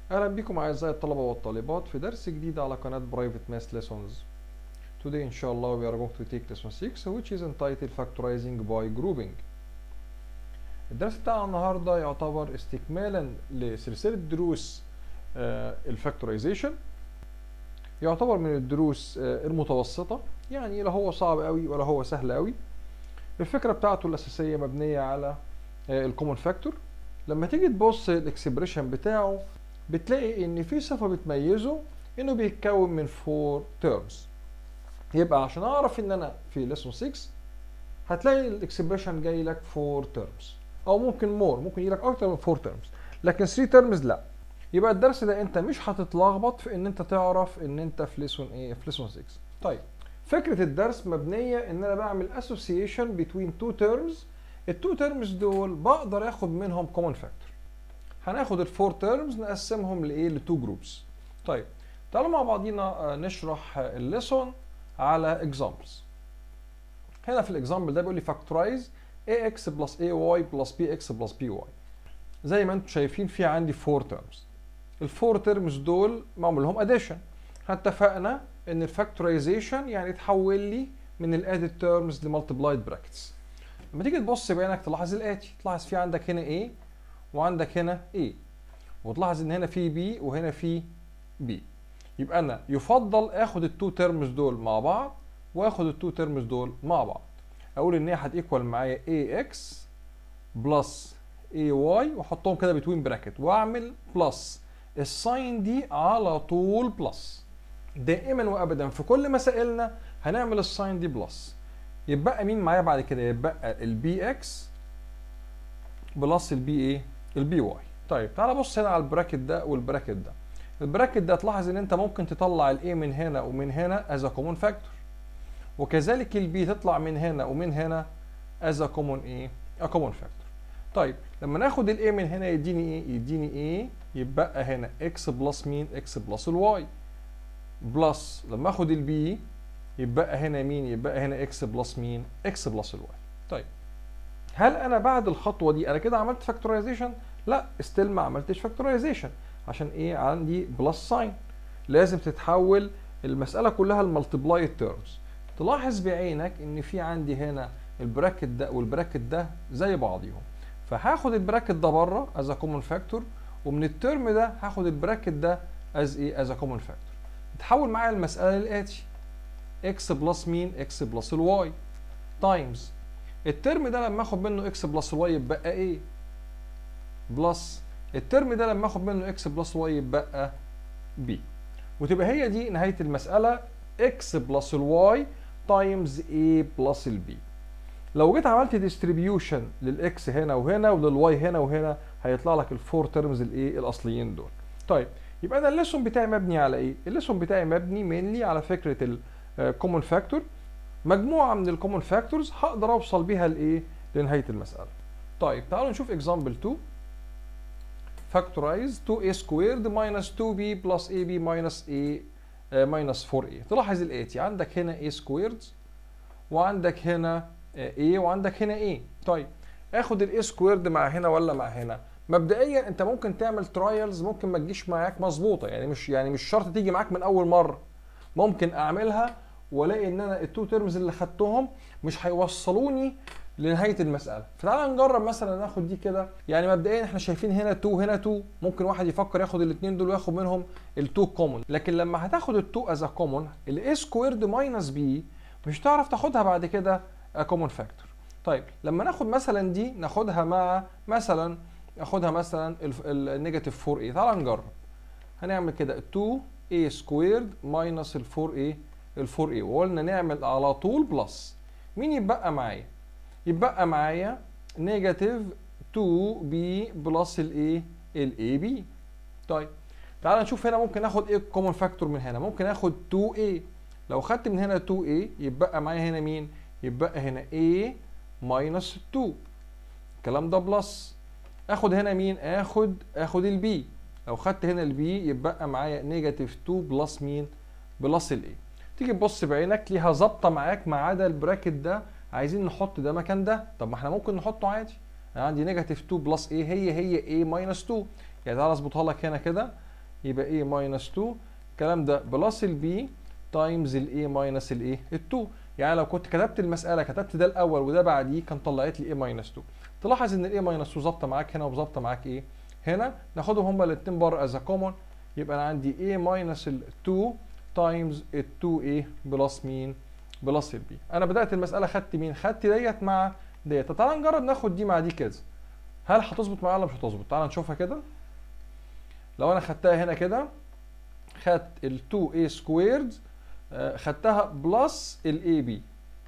اهلا بكم اعزائي الطلبه والطالبات في درس جديد على قناه Private Math Lessons. Today inshallah we are going to take lesson 6 which is entitled Factorizing by Grouping. الدرس بتاعنا النهارده يعتبر استكمالا لسلسله دروس الفاكتورايزيشن يعتبر من الدروس آه، المتوسطه يعني لا هو صعب قوي ولا هو سهل قوي الفكره بتاعته الاساسيه مبنيه على الكومن فاكتور لما تيجي تبص الاكسبريشن بتاعه بتلاقي ان في صفه بتميزه انه بيتكون من فور تيرمز يبقى عشان اعرف ان انا في ليسون 6 هتلاقي الاكسبريشن جاي لك فور تيرمز او ممكن مور ممكن يجي لك اكتر من فور تيرمز لكن 3 تيرمز لا يبقى الدرس ده انت مش هتتلخبط في ان انت تعرف ان انت في ليسون ايه في ليسون 6 طيب فكره الدرس مبنيه ان انا بعمل اسوسيشن بين تو تيرمز التو تيرمز دول بقدر اخد منهم كومن فاكتور هناخد الفور تيرمز نقسمهم لايه لتو جروبس طيب تعالوا مع بعضينا آه، نشرح الليسون على اكزامبلز هنا في الاكزامبل ده بيقول لي فاكتورايز ax بلس ay بلس bx بلس by زي ما انتم شايفين في عندي فور تيرمز الفور تيرمز دول معمول لهم اديشن اتفقنا ان الفاكتورايزيشن يعني تحول لي من الادد تيرمز لمالتبلايد براكتس لما تيجي تبص بعينك تلاحظ الاتي تلاحظ في عندك هنا A وعندك هنا A وتلاحظ ان هنا في B وهنا في B يبقى انا يفضل اخد التو تيرمز دول مع بعض واخد التو تيرمز دول مع بعض اقول ان هي هتيكوال معايا AX بلس AY واحطهم كده بتوين براكت واعمل بلس الساين دي على طول بلس دائما وابدا في كل مسائلنا هنعمل الساين دي بلس يبقى مين معايا بعد كده يبقى البي اكس بلس البي ايه البي واي طيب تعال بص هنا على البراكت ده والبراكت ده البراكت ده تلاحظ ان انت ممكن تطلع الاي من هنا ومن هنا از كومون فاكتور وكذلك البي تطلع من هنا ومن هنا از كومون ايه ا كومون فاكتور طيب لما ناخد الاي من هنا يديني ايه يديني ايه يبقى هنا اكس بلس مين اكس بلس الواي بلس لما اخد البي يبقى هنا مين يبقى هنا اكس بلس مين اكس بلس الواي طيب هل انا بعد الخطوه دي انا كده عملت فاكتورايزيشن لا ستيل ما عملتش فاكتورايزيشن عشان ايه عندي بلس ساين لازم تتحول المساله كلها لمالتبلاي تيرمز تلاحظ بعينك ان في عندي هنا البراكت ده والبراكت ده زي بعضيهم فهاخد البراكت ده بره از كومن فاكتور ومن الترم ده هاخد البراكت ده از ايه از كومن فاكتور تحول معايا المساله للاتي اكس بلس مين اكس بلس الواي تايمز الترم ده لما اخد منه اكس بلس الواي يبقى ايه بلس الترم ده لما اخد منه اكس بلس واي يبقى بي وتبقى هي دي نهايه المساله اكس بلس الواي تايمز اي بلس البي لو جيت عملت ديستريبيوشن للاكس هنا وهنا وللواي هنا وهنا هيطلع لك الفور تيرمز الايه الاصليين دول طيب يبقى انا الليسون بتاعي مبني على ايه الليسون بتاعي مبني مينلي على فكره الكومن فاكتور مجموعه من الكومن فاكتورز هقدر اوصل بيها لايه لنهايه المساله طيب تعالوا نشوف اكزامبل 2 factorize 2a squared minus 2b plus ab minus a uh, minus 4a تلاحظ الاتي عندك هنا a squared وعندك هنا a وعندك هنا a طيب اخد ال a squared مع هنا ولا مع هنا مبدئيا انت ممكن تعمل ترايلز ممكن ما تجيش معاك مظبوطه يعني مش يعني مش شرط تيجي معاك من اول مره ممكن اعملها والاقي ان انا التو تيرمز اللي خدتهم مش هيوصلوني لنهايه المساله فتعالى نجرب مثلا ناخد دي كده يعني مبدئيا احنا شايفين هنا 2 هنا 2 ممكن واحد يفكر ياخد الاثنين دول وياخد منهم ال2 كومون لكن لما هتاخد ال2 از كومون الاي سكويرد ماينس بي مش هتعرف تاخدها بعد كده كومون فاكتور طيب لما ناخد مثلا دي ناخدها مع مثلا ناخدها مثلا النيجاتيف 4 a تعالى نجرب هنعمل كده 2 a سكويرد ماينس ال 4 a ال 4 a وقلنا نعمل على طول بلس مين يبقى معايا يبقى معايا نيجاتيف 2 b بلس الايه الاي بي طيب تعال نشوف هنا ممكن اخد ايه كومن فاكتور من هنا ممكن اخد 2 a لو خدت من هنا 2 a يبقى معايا هنا مين يبقى هنا a ماينس 2 الكلام ده بلس اخد هنا مين اخد اخد البي لو خدت هنا البي يبقى معايا نيجاتيف 2 بلس مين بلس الاي تيجي تبص بعينك ليها ظابطه معاك ما عدا البراكت ده عايزين نحط ده مكان ده طب ما احنا ممكن نحطه عادي انا عندي نيجاتيف 2 بلس ايه هي هي ايه ماينس 2 يعني تعالى اظبطها لك هنا كده يبقى a ماينس 2 الكلام ده بلس البي تايمز الاي ماينس الايه ال2 يعني لو كنت كتبت المساله كتبت ده الاول وده بعديه كان طلعت لي a ماينس 2 تلاحظ ان الاي ماينس 2 ظابطه معاك هنا وظابطه معاك ايه هنا ناخدهم هما الاثنين بره از كومون يبقى انا عندي a ماينس ال2 تايمز ال2a بلس مين بلس البي انا بدات المساله خدت مين خدت ديت مع ديت تعال نجرب ناخد دي مع دي كده هل هتظبط معايا ولا مش هتظبط تعال نشوفها كده لو انا خدتها هنا كده خدت ال 2a سكويرد خدتها بلس ال ab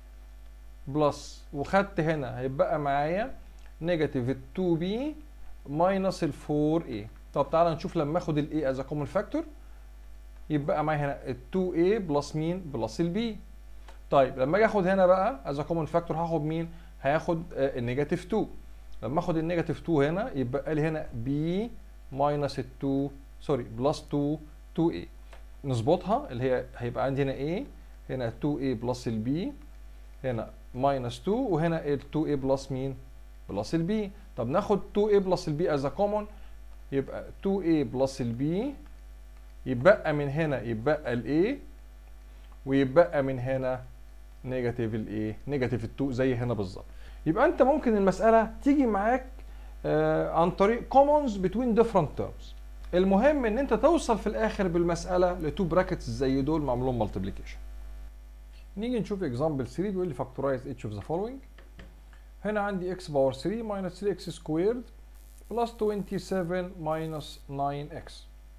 بلس وخدت هنا هيبقى معايا نيجاتيف ال 2b ماينس ال 4a طب تعالى نشوف لما اخد ال a از كومن فاكتور يبقى معايا هنا ال 2a بلس مين بلس ال b طيب لما اجي اخد هنا بقى از كومن فاكتور هاخد مين هاخد النيجاتيف 2 لما اخد النيجاتيف 2 هنا يبقى لي هنا b ماينس ال 2 سوري بلس 2 2a نظبطها اللي هي هيبقى عندي هنا a هنا 2a بلس ال b هنا ماينس 2 وهنا ال 2a بلس مين بلس ال b طب ناخد 2a بلس ال b از كومن يبقى 2a بلس ال b يبقى من هنا يبقى ال a ويبقى من هنا نيجاتيف الايه نيجاتيف ال2 زي هنا بالظبط يبقى انت ممكن المساله تيجي معاك آه عن طريق commons between different terms المهم ان انت توصل في الاخر بالمساله لتو براكتس زي دول معمول لهم multiplication نيجي نشوف example 3 بيقول لي factorize each of the following هنا عندي x باور 3 minus 3x squared plus 27 minus 9x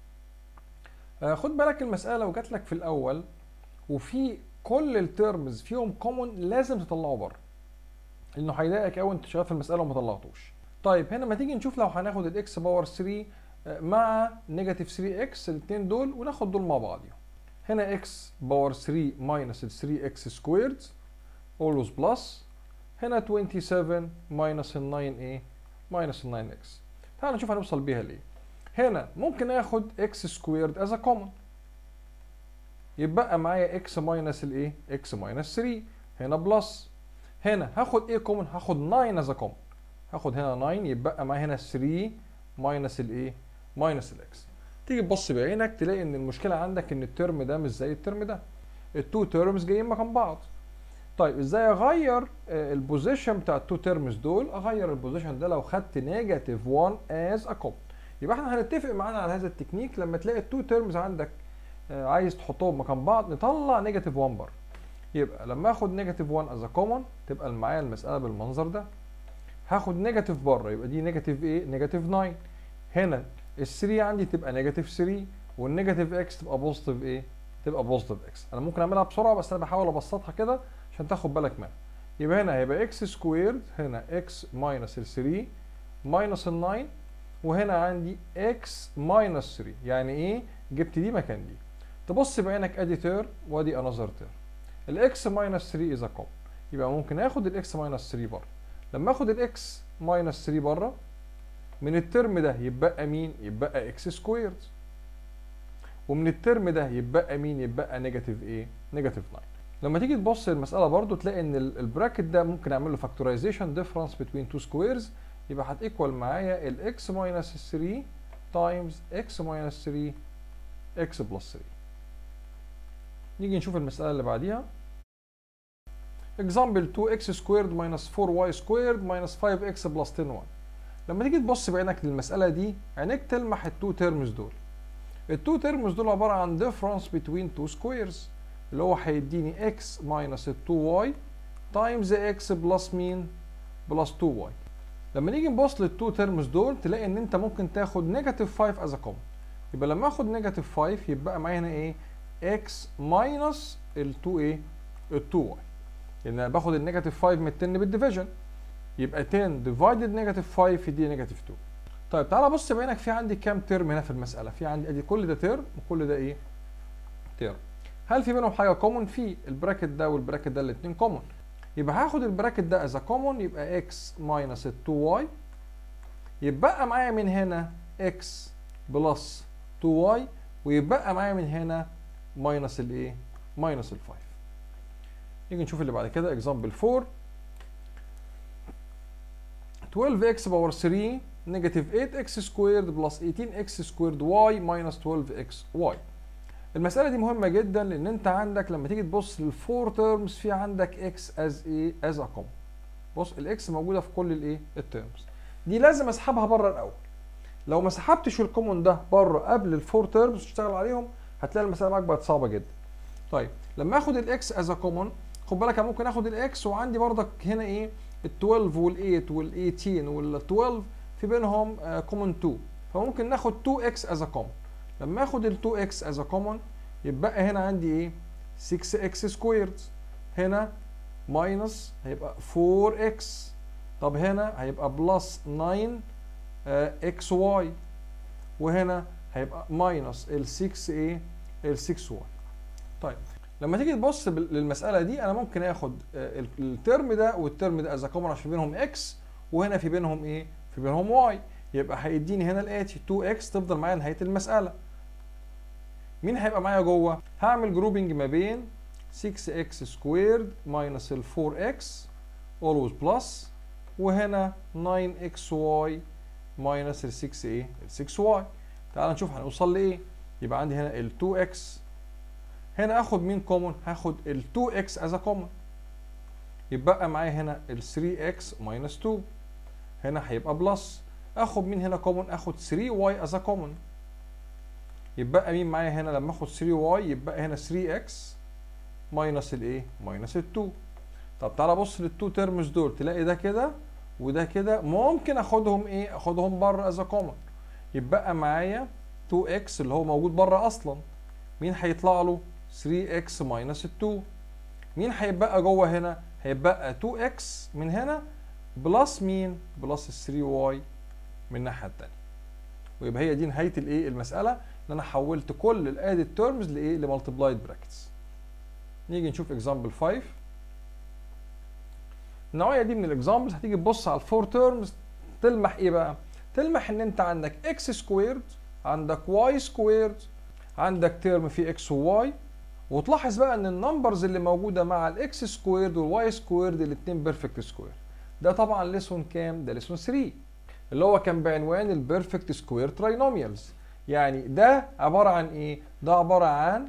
آه خد بالك المساله لو جات لك في الاول وفي كل الترمز فيهم كومون لازم تطلعه بره لانه هيضايقك قوي انت شغال في المساله وما طلعتوش طيب هنا ما تيجي نشوف لو هناخد الاكس باور 3 مع نيجاتيف 3 اكس الاثنين دول وناخد دول مع بعض هنا اكس باور 3 ماينس ال 3 اكس سكويرد اولوز بلس هنا 27 ماينس ال 9 ايه ماينس ال 9 اكس تعال نشوف هنوصل بيها ليه هنا ممكن اخد اكس سكويرد از ا كومن يبقى معايا اكس ماينس الايه اكس ماينس 3 هنا بلس هنا هاخد ايه كومن هاخد 9 از كومن هاخد هنا 9 يبقى معايا هنا 3 ماينس الايه ماينس الاكس تيجي تبص بعينك تلاقي ان المشكله عندك ان الترم ده مش زي الترم ده التو تيرمز جايين مكان بعض طيب ازاي اغير البوزيشن بتاع التو تيرمز دول اغير البوزيشن ده لو خدت نيجاتيف 1 از ا كومن يبقى احنا هنتفق معانا على هذا التكنيك لما تلاقي التو تيرمز عندك عايز تحطهم مكان بعض نطلع نيجاتيف 1 بره يبقى لما اخد نيجاتيف 1 از كومن تبقى معايا المساله بالمنظر ده هاخد نيجاتيف بره يبقى دي نيجاتيف ايه نيجاتيف 9 هنا ال 3 عندي تبقى نيجاتيف 3 والنيجاتيف اكس تبقى بوزيتيف ايه تبقى بوزيتيف اكس انا ممكن اعملها بسرعه بس انا بحاول ابسطها كده عشان تاخد بالك منها يبقى هنا هيبقى اكس سكويرد هنا اكس ماينس ال 3 ماينس ال 9 وهنا عندي اكس ماينس 3 يعني ايه جبت دي مكان دي تبص بعينك ادي تير وادي انذر تير الاكس ماينس 3 از كومن يبقى ممكن اخد الاكس ماينس 3 بره لما اخد الاكس ماينس 3 بره من الترم ده يبقى مين يبقى اكس سكويرد ومن الترم ده يبقى مين يبقى نيجاتيف ايه نيجاتيف 9 لما تيجي تبص المساله برضو تلاقي ان البراكت ده ممكن اعمل له فاكتورايزيشن ديفرنس بين تو سكويرز يبقى هتيكوال معايا الاكس ماينس 3 تايمز اكس ماينس 3 اكس بلس 3 نيجي نشوف المسألة اللي بعديها example 2x squared minus 4y squared minus 5x plus 10 1 لما تيجي تبص بعينك للمسألة دي عينيك تلمح التو تيرمز دول التو تيرمز دول عبارة عن difference between two squares اللي هو هيديني x minus 2y times x plus مين plus 2y لما نيجي نبص للتو تيرمز دول تلاقي ان انت ممكن تاخد نيجاتيف 5 as a common يبقى لما اخد نيجاتيف 5 يبقى معايا هنا ايه x ماينس ال 2 ايه ال 2 y لان انا باخد النيجاتيف 5 من 10 بالديفيجن يبقى 10 ديفايدد نيجاتيف 5 يديني نيجاتيف 2 طيب تعالى بص بعينك في عندي كام ترم هنا في المساله في عندي ادي كل ده ترم وكل ده ايه ترم هل في بينهم حاجه كومون في البراكت ده والبراكت ده الاثنين كومون يبقى هاخد البراكت ده از كومون يبقى x ماينس ال 2y يبقى معايا من هنا x بلس 2y ويبقى معايا من هنا ماينس الايه ماينس ال 5 نيجي نشوف اللي بعد كده اكزامبل 4 12x باور 3 نيجاتيف 8 اكس سكويرد بلس 18 اكس سكويرد واي ماينس 12 اكس واي المسألة دي مهمة جدا لأن أنت عندك لما تيجي تبص للفور تيرمز في عندك اكس از ايه از ا كومن بص الاكس موجودة في كل الايه التيرمز دي لازم اسحبها بره الأول لو ما سحبتش الكومن ده بره قبل الفور تيرمز تشتغل عليهم هتلاقي المسألة معاك بقت صعبة جدا طيب لما اخد الاكس از ا كومن خد بالك انا ممكن اخد الاكس وعندي بردك هنا ايه ال 12 وال 8 وال 18 وال 12 في بينهم كومن 2 فممكن ناخد 2 اكس از ا كومن لما اخد ال 2 اكس از ا كومن يبقى هنا عندي ايه 6 اكس سكويرد هنا ماينس هيبقى 4 اكس طب هنا هيبقى بلس 9 اكس واي وهنا هيبقى ماينس ال 6 ايه ال 6 واي طيب لما تيجي تبص للمساله دي انا ممكن اخد الترم ده والترم ده از كومن عشان في بينهم اكس وهنا في بينهم ايه في بينهم واي يبقى هيديني هنا الاتي 2 اكس تفضل معايا نهايه المساله مين هيبقى معايا جوه هعمل جروبنج ما بين 6 اكس سكويرد ماينس ال 4 اكس اولويز بلس وهنا 9 اكس واي ماينس ال 6 ايه ال 6 واي تعال نشوف هنوصل لايه يبقى عندي هنا ال 2 اكس هنا اخد مين كومون هاخد ال 2 اكس از كومون يبقى معايا هنا ال 3 اكس ماينس 2 هنا هيبقى بلس اخد مين هنا كومون اخد 3 واي از كومون يبقى مين معايا هنا لما اخد 3 واي يبقى هنا 3 اكس ماينس الايه ماينس ال 2 طب تعالى بص للتو تيرمز دول تلاقي ده كده وده كده ممكن اخدهم ايه اخدهم بره از كومون يبقى معايا 2 اكس اللي هو موجود بره اصلا مين هيطلع له 3 اكس ماينس 2 مين هيبقى جوه هنا هيبقى 2 اكس من هنا بلس مين بلس 3 واي من الناحيه الثانيه ويبقى هي دي نهايه الايه المساله ان انا حولت كل الادد تيرمز لايه لمالتيبلايد براكتس نيجي نشوف اكزامبل 5 النوعيه دي من الاكزامبلز هتيجي تبص على الفور تيرمز تلمح ايه بقى تلمح ان انت عندك اكس سكويرد عندك واي سكويرد عندك تيرم فيه اكس وواي وتلاحظ بقى ان النمبرز اللي موجوده مع الاكس سكويرد والواي سكويرد الاثنين بيرفكت سكوير ده طبعا ليسون كام ده ليسون 3 اللي هو كان بعنوان البيرفكت سكوير تراينوميالز يعني ده عباره عن ايه ده عباره عن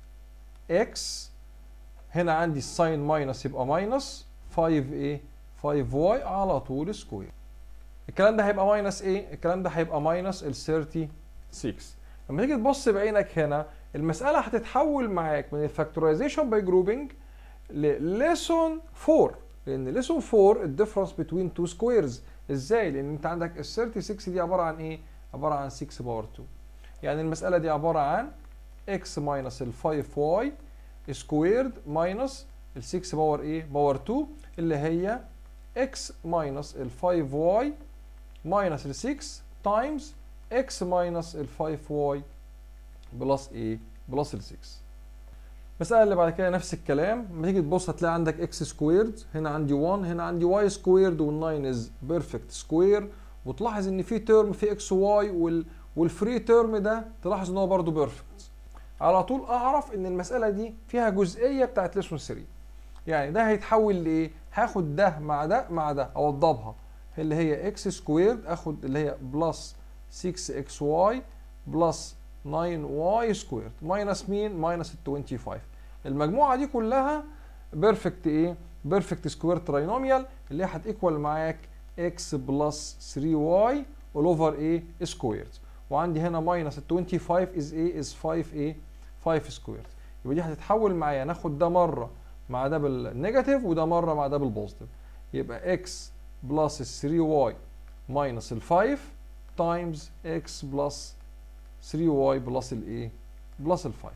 اكس هنا عندي الساين ماينس يبقى ماينس 5 ايه 5 واي على طول سكوير الكلام ده هيبقى ماينس ايه الكلام ده هيبقى ماينس ال 36 لما تيجي تبص بعينك هنا المساله هتتحول معاك من الفاكتورايزيشن باي جروبنج لليسون 4 لان ليسون 4 الديفرنس بين تو سكويرز ازاي لان انت عندك ال 36 دي عباره عن ايه عباره عن 6 باور 2 يعني المساله دي عباره عن x ماينس ال 5y سكويرد ماينس ال 6 باور ايه باور 2 اللي هي x ماينس ال 5y ماينس ال 6 تايمز x ماينس ال 5y بلس ايه بلس ال 6 المسألة اللي بعد كده نفس الكلام لما تيجي تبص هتلاقي عندك اكس سكويرد هنا عندي 1 هنا عندي واي سكويرد وال9 از بيرفكت سكوير وتلاحظ ان في تيرم في اكس واي وال والفري تيرم ده تلاحظ ان هو برده بيرفكت على طول اعرف ان المسألة دي فيها جزئية بتاعت ليسون 3 يعني ده هيتحول لايه هاخد ده مع ده مع ده اوضبها اللي هي اكس سكويرد اخد اللي هي بلس 6 اكس واي بلس 9 واي سكويرد ماينس مين ماينس ال 25 المجموعه دي كلها بيرفكت ايه بيرفكت سكوير تراينوميال اللي هي هتيكوال معاك اكس بلس 3 واي اول اوفر ايه سكويرد وعندي هنا ماينس ال 25 از ايه از 5 ايه 5 سكويرد يبقى دي هتتحول معايا ناخد ده مره مع ده بالنيجاتيف وده مره مع ده بالبوزيتيف يبقى اكس بلس 3 واي ماينس ال 5 تايمز اكس بلس 3 واي بلس الايه بلس ال 5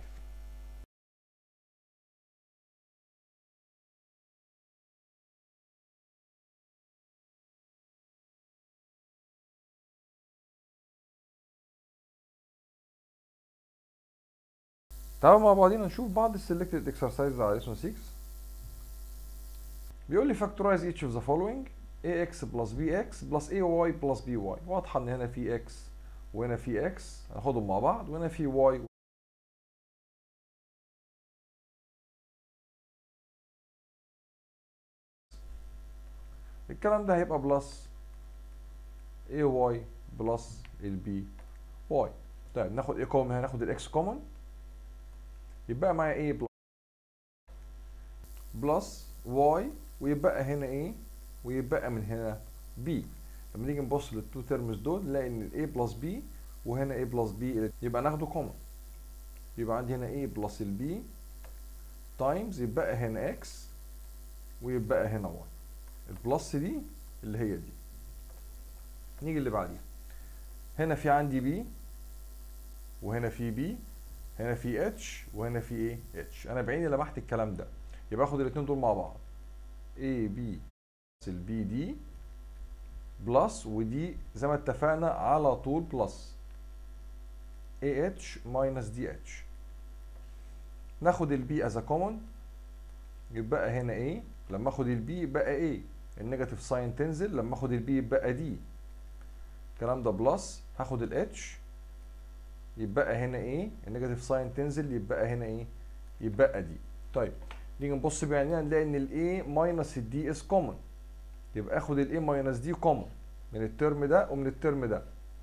تعالوا مع بعضينا نشوف بعض السلكتد اكسرسايز على ليسون 6 بيقول لي factorize each of the following ax plus bx plus ay plus by واضحه ان هنا في x وهنا في x هناخدهم مع بعض وهنا في y الكلام ده هيبقى بلس اي واي بلس البي واي طيب ناخد ايه كومن هناخد الاكس كومن يبقى معايا ايه بلس بلس واي ويبقى هنا ايه ويبقى من هنا بي لما نيجي نبص للتو تيرمز دول نلاقي ان الاي بلس بي وهنا ايه بلس بي يبقى ناخده كومن يبقى عندي هنا ايه بلس البي تايمز يبقى هنا اكس ويبقى هنا واي البلس دي اللي هي دي نيجي اللي بعديها هنا في عندي بي وهنا في بي هنا في اتش وهنا في ايه اتش انا بعيني لمحت الكلام ده يبقى اخد الاثنين دول مع بعض اي بي البي دي بلس ودي زي ما اتفقنا على طول بلس اي اتش ماينس دي اتش ناخد البي از كومن يبقى هنا ايه لما اخد البي يبقى ايه النيجاتيف ساين تنزل لما اخد البي يبقى دي الكلام ده بلس هاخد الاتش يبقى هنا ايه النيجاتيف ساين تنزل يبقى هنا ايه يبقى دي طيب نيجي نبص بعينينا نلاقي ان الاي ماينس الدي از كومن يبقى اخد الاي ماينس دي كومن من الترم ده ومن الترم ده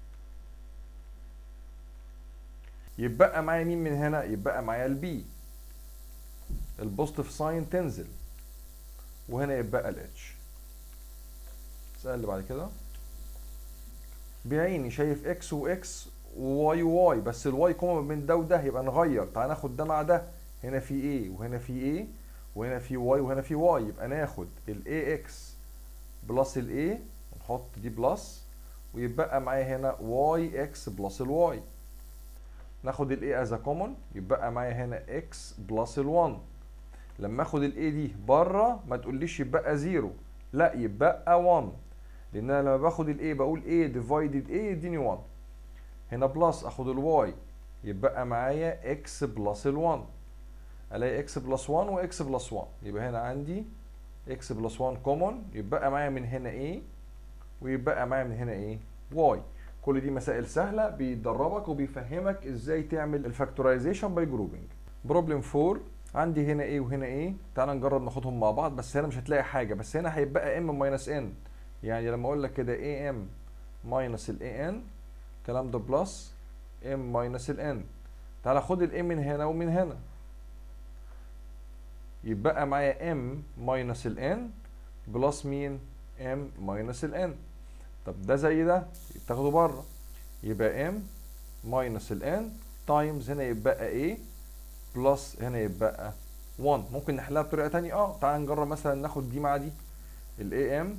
يبقى معايا مين من هنا يبقى معايا البي البوزيتيف ساين تنزل وهنا يبقى الاتش السؤال اللي بعد كده بعيني شايف اكس واكس وواي وواي بس الواي كومن من ده وده يبقى نغير تعال ناخد ده مع ده هنا في ايه وهنا في ايه وهنا في واي وهنا في واي يبقى ناخد الاي اكس بلس الاي ونحط دي بلس ويبقى معايا هنا واي اكس بلس الواي ناخد الاي از كومن يبقى معايا هنا اكس بلس ال1 لما اخد الاي دي بره ما تقوليش يبقى زيرو لا يبقى 1 لان انا لما باخد الاي بقول a ديفايدد a يديني 1 هنا بلس اخد الواي يبقى معايا اكس بلس ال1 الاقي اكس بلس 1 واكس بلس 1 يبقى هنا عندي اكس بلس 1 كومن يبقى معايا من هنا ايه ويبقى معايا من هنا ايه واي كل دي مسائل سهله بيدربك وبيفهمك ازاي تعمل الفاكتورايزيشن باي جروبنج بروبلم 4 عندي هنا ايه وهنا ايه تعال نجرب ناخدهم مع بعض بس هنا مش هتلاقي حاجه بس هنا هيبقى ام ماينس ان يعني لما اقول لك كده اي ام ماينس الاي ان الكلام ده بلس ام ماينس الان تعال خد الام من هنا ومن هنا يبقى معايا ام ماينس الان بلس مين ام ماينس الان طب ده زي ده تاخده بره يبقى ام ماينس الان تايمز هنا يبقى ايه بلس هنا يبقى 1 ممكن نحلها بطريقه ثانيه اه تعال نجرب مثلا ناخد دي مع دي الاي ام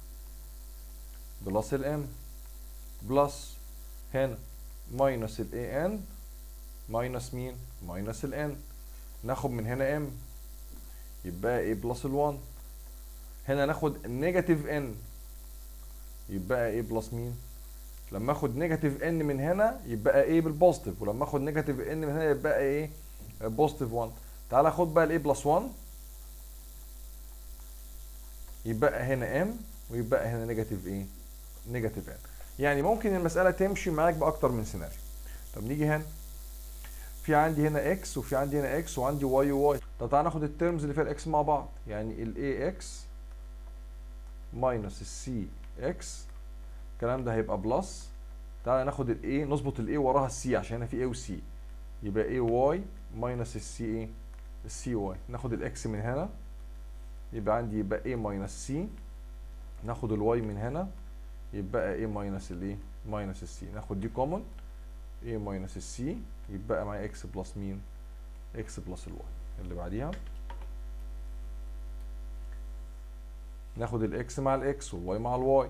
بلس الام بلس هنا ماينس الاي ان ماينس مين ماينس الان ناخد من هنا ام يبقى ايه بلس ال1 هنا ناخد نيجاتيف ان يبقى ايه بلس مين لما اخد نيجاتيف ان من هنا يبقى ايه بالبوزيتيف ولما اخد نيجاتيف ان من هنا يبقى ايه بوزيتيف 1 تعالى اخد بقى الايه بلس 1 يبقى هنا ام ويبقى هنا نيجاتيف ايه نيجاتيف ان يعني ممكن المساله تمشي معاك باكتر من سيناريو طب نيجي هنا في عندي هنا اكس وفي عندي هنا اكس وعندي واي وواي طب تعالى ناخد الترمز اللي فيها الاكس مع بعض يعني الاي اكس ماينس السي اكس الكلام ده هيبقى بلس تعالى ناخد الاي نظبط الاي وراها السي عشان هنا في اي وسي يبقى اي واي ماينس السي ايه السي واي ناخد الاكس من هنا يبقى عندي يبقى اي ماينس سي ناخد الواي من هنا يبقى ايه ماينس الايه ماينس السي ناخد دي كومن ايه ماينس السي يبقى معايا اكس بلس مين اكس بلس الواي اللي بعديها ناخد الاكس مع الاكس والواي مع الواي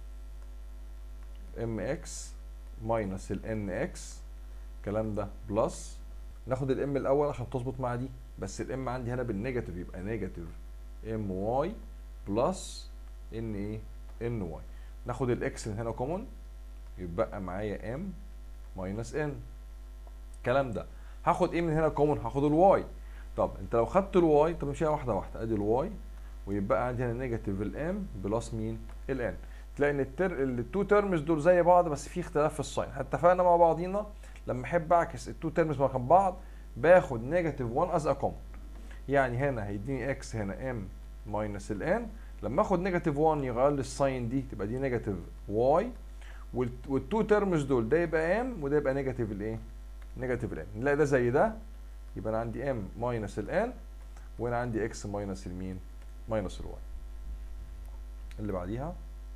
ام اكس ماينس الان اكس الكلام ده بلس ناخد الام الاول عشان تظبط مع دي بس الام عندي هنا بالنيجاتيف يبقى نيجاتيف ام واي بلس ان ايه ان واي ناخد الاكس من هنا كومن يبقى معايا ام ماينس ان الكلام ده هاخد ايه من هنا كومن هاخد الواي طب انت لو خدت الواي طب مشيها واحده واحده ادي الواي ويبقى عندي هنا نيجاتيف الام بلس مين الان تلاقي ان التر التو تيرمز دول زي بعض بس في اختلاف في الساين اتفقنا مع بعضينا لما احب اعكس التو تيرمز مكان بعض باخد نيجاتيف 1 از ا كومن يعني هنا هيديني اكس هنا ام ماينس الان لما اخد نيجاتيف 1 يغير لي الساين دي تبقى دي نيجاتيف واي والتو تيرمز دول ده يبقى ام وده يبقى نيجاتيف الايه نيجاتيف الان نلاقي ده زي ده يبقى انا عندي ام ماينس الان وانا عندي اكس ماينس المين ماينس الواي اللي بعديها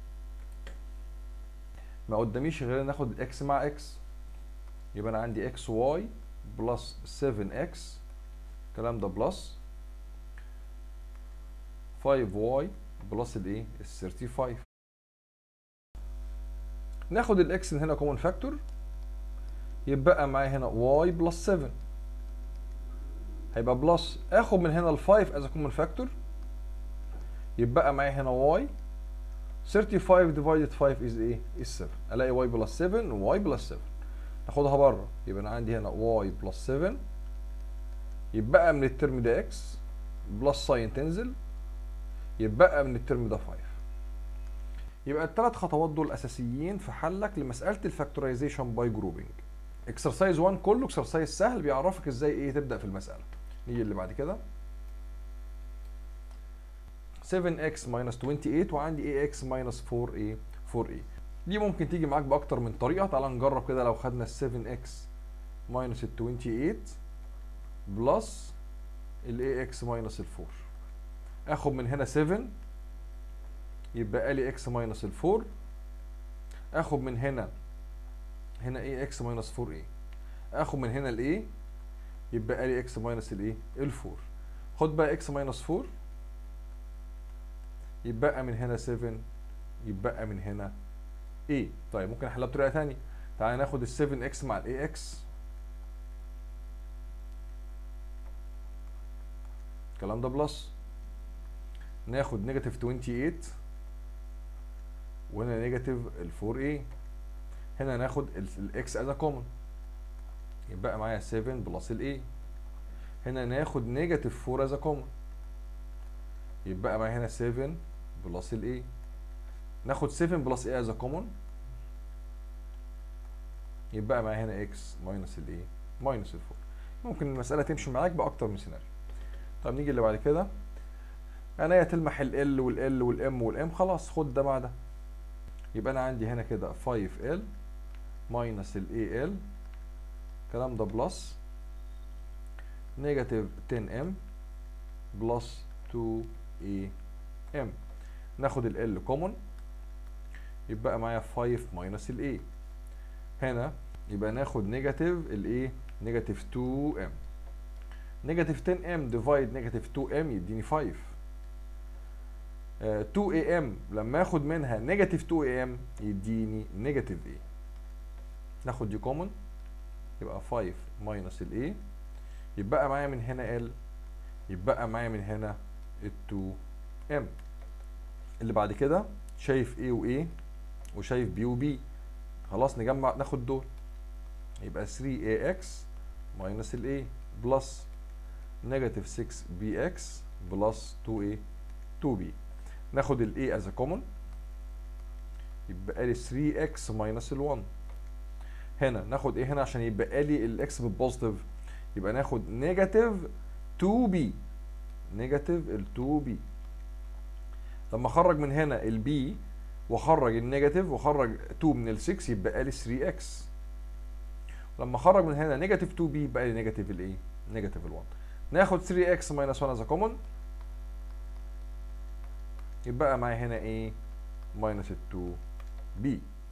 ما قداميش غير ان اخد الاكس مع اكس يبقى انا عندي اكس واي بلس 7 اكس الكلام ده بلس 5 واي بلس الايه ال 35 ناخد الاكس هنا كومن فاكتور يبقى معايا هنا واي بلس 7 هيبقى بلس اخد من هنا ال 5 از كومن فاكتور يبقى معايا هنا واي 35 divided 5 is ايه؟ is 7 الاقي y بلس 7 و y بلس 7 ناخدها بره يبقى انا عندي هنا y بلس 7 يبقى من الترم ده x بلس ساين تنزل يبقى من الترم ده 5 يبقى الثلاث خطوات دول اساسيين في حلك لمساله الفاكتورايزيشن باي جروبنج اكسرسايز 1 كله اكسرسايز سهل بيعرفك ازاي ايه تبدا في المساله نيجي اللي بعد كده 7x minus 28 وعندي ax minus 4a 4a دي ممكن تيجي معاك باكتر من طريقه تعال نجرب كده لو خدنا ال 7x minus ال 28 بلس ال ax minus ال 4 اخد من هنا 7 يبقى لي x minus ال 4 اخد من هنا هنا ax minus 4a اخد من هنا ال a يبقى لي x minus ال a ال 4 خد بقى x minus 4 يبقى من هنا 7 يبقى من هنا a طيب ممكن احلها بطريقه ثانيه تعالى ناخد ال 7x مع ال ax الكلام ده بلس ناخد نيجاتيف 28 وهنا نيجاتيف ال 4a هنا ناخد الاكس از كومن يبقى معايا 7 بلس ال a هنا ناخد نيجاتيف 4 از كومن يبقى معايا هنا 7 بلس ال a ناخد 7 بلس a از كومن يبقى معايا هنا x ماينس ال a ماينس ال 4 ممكن المسألة تمشي معاك بأكتر من سيناريو طب نيجي اللي بعد كده انا تلمح ال L وال L وال M وال M خلاص خد ده مع ده يبقى انا عندي هنا كده 5L ماينس ال AL الكلام ده بلس نيجاتيف 10M بلس 2AM ناخد ال L كومون يبقى معايا 5 ماينس ال A هنا يبقى ناخد نيجاتيف ال A نيجاتيف 2M نيجاتيف 10M ديفايد نيجاتيف 2M يديني 5 Uh, 2am لما اخد منها نيجاتيف 2am يديني نيجاتيف a ناخد دي كومن يبقى 5 ماينس ال a يبقى معايا من هنا ال يبقى معايا من هنا ال 2m اللي بعد كده شايف a و a وشايف b و b خلاص نجمع ناخد دول يبقى 3ax ماينس ال a بلس نيجاتيف 6bx بلس 2a 2b ناخد ال a as a common يبقى لي 3x minus ال 1 هنا ناخد ايه هنا عشان يبقى لي الاكس بالبوزيتيف يبقى ناخد نيجاتيف 2b نيجاتيف ال 2b لما اخرج من هنا ال b واخرج النيجاتيف واخرج 2 من ال 6 يبقى لي 3x لما اخرج من هنا نيجاتيف 2b يبقى لي نيجاتيف الايه نيجاتيف ال 1 ناخد 3x minus 1 as a common يبقى معايا هنا ايه minus 2 b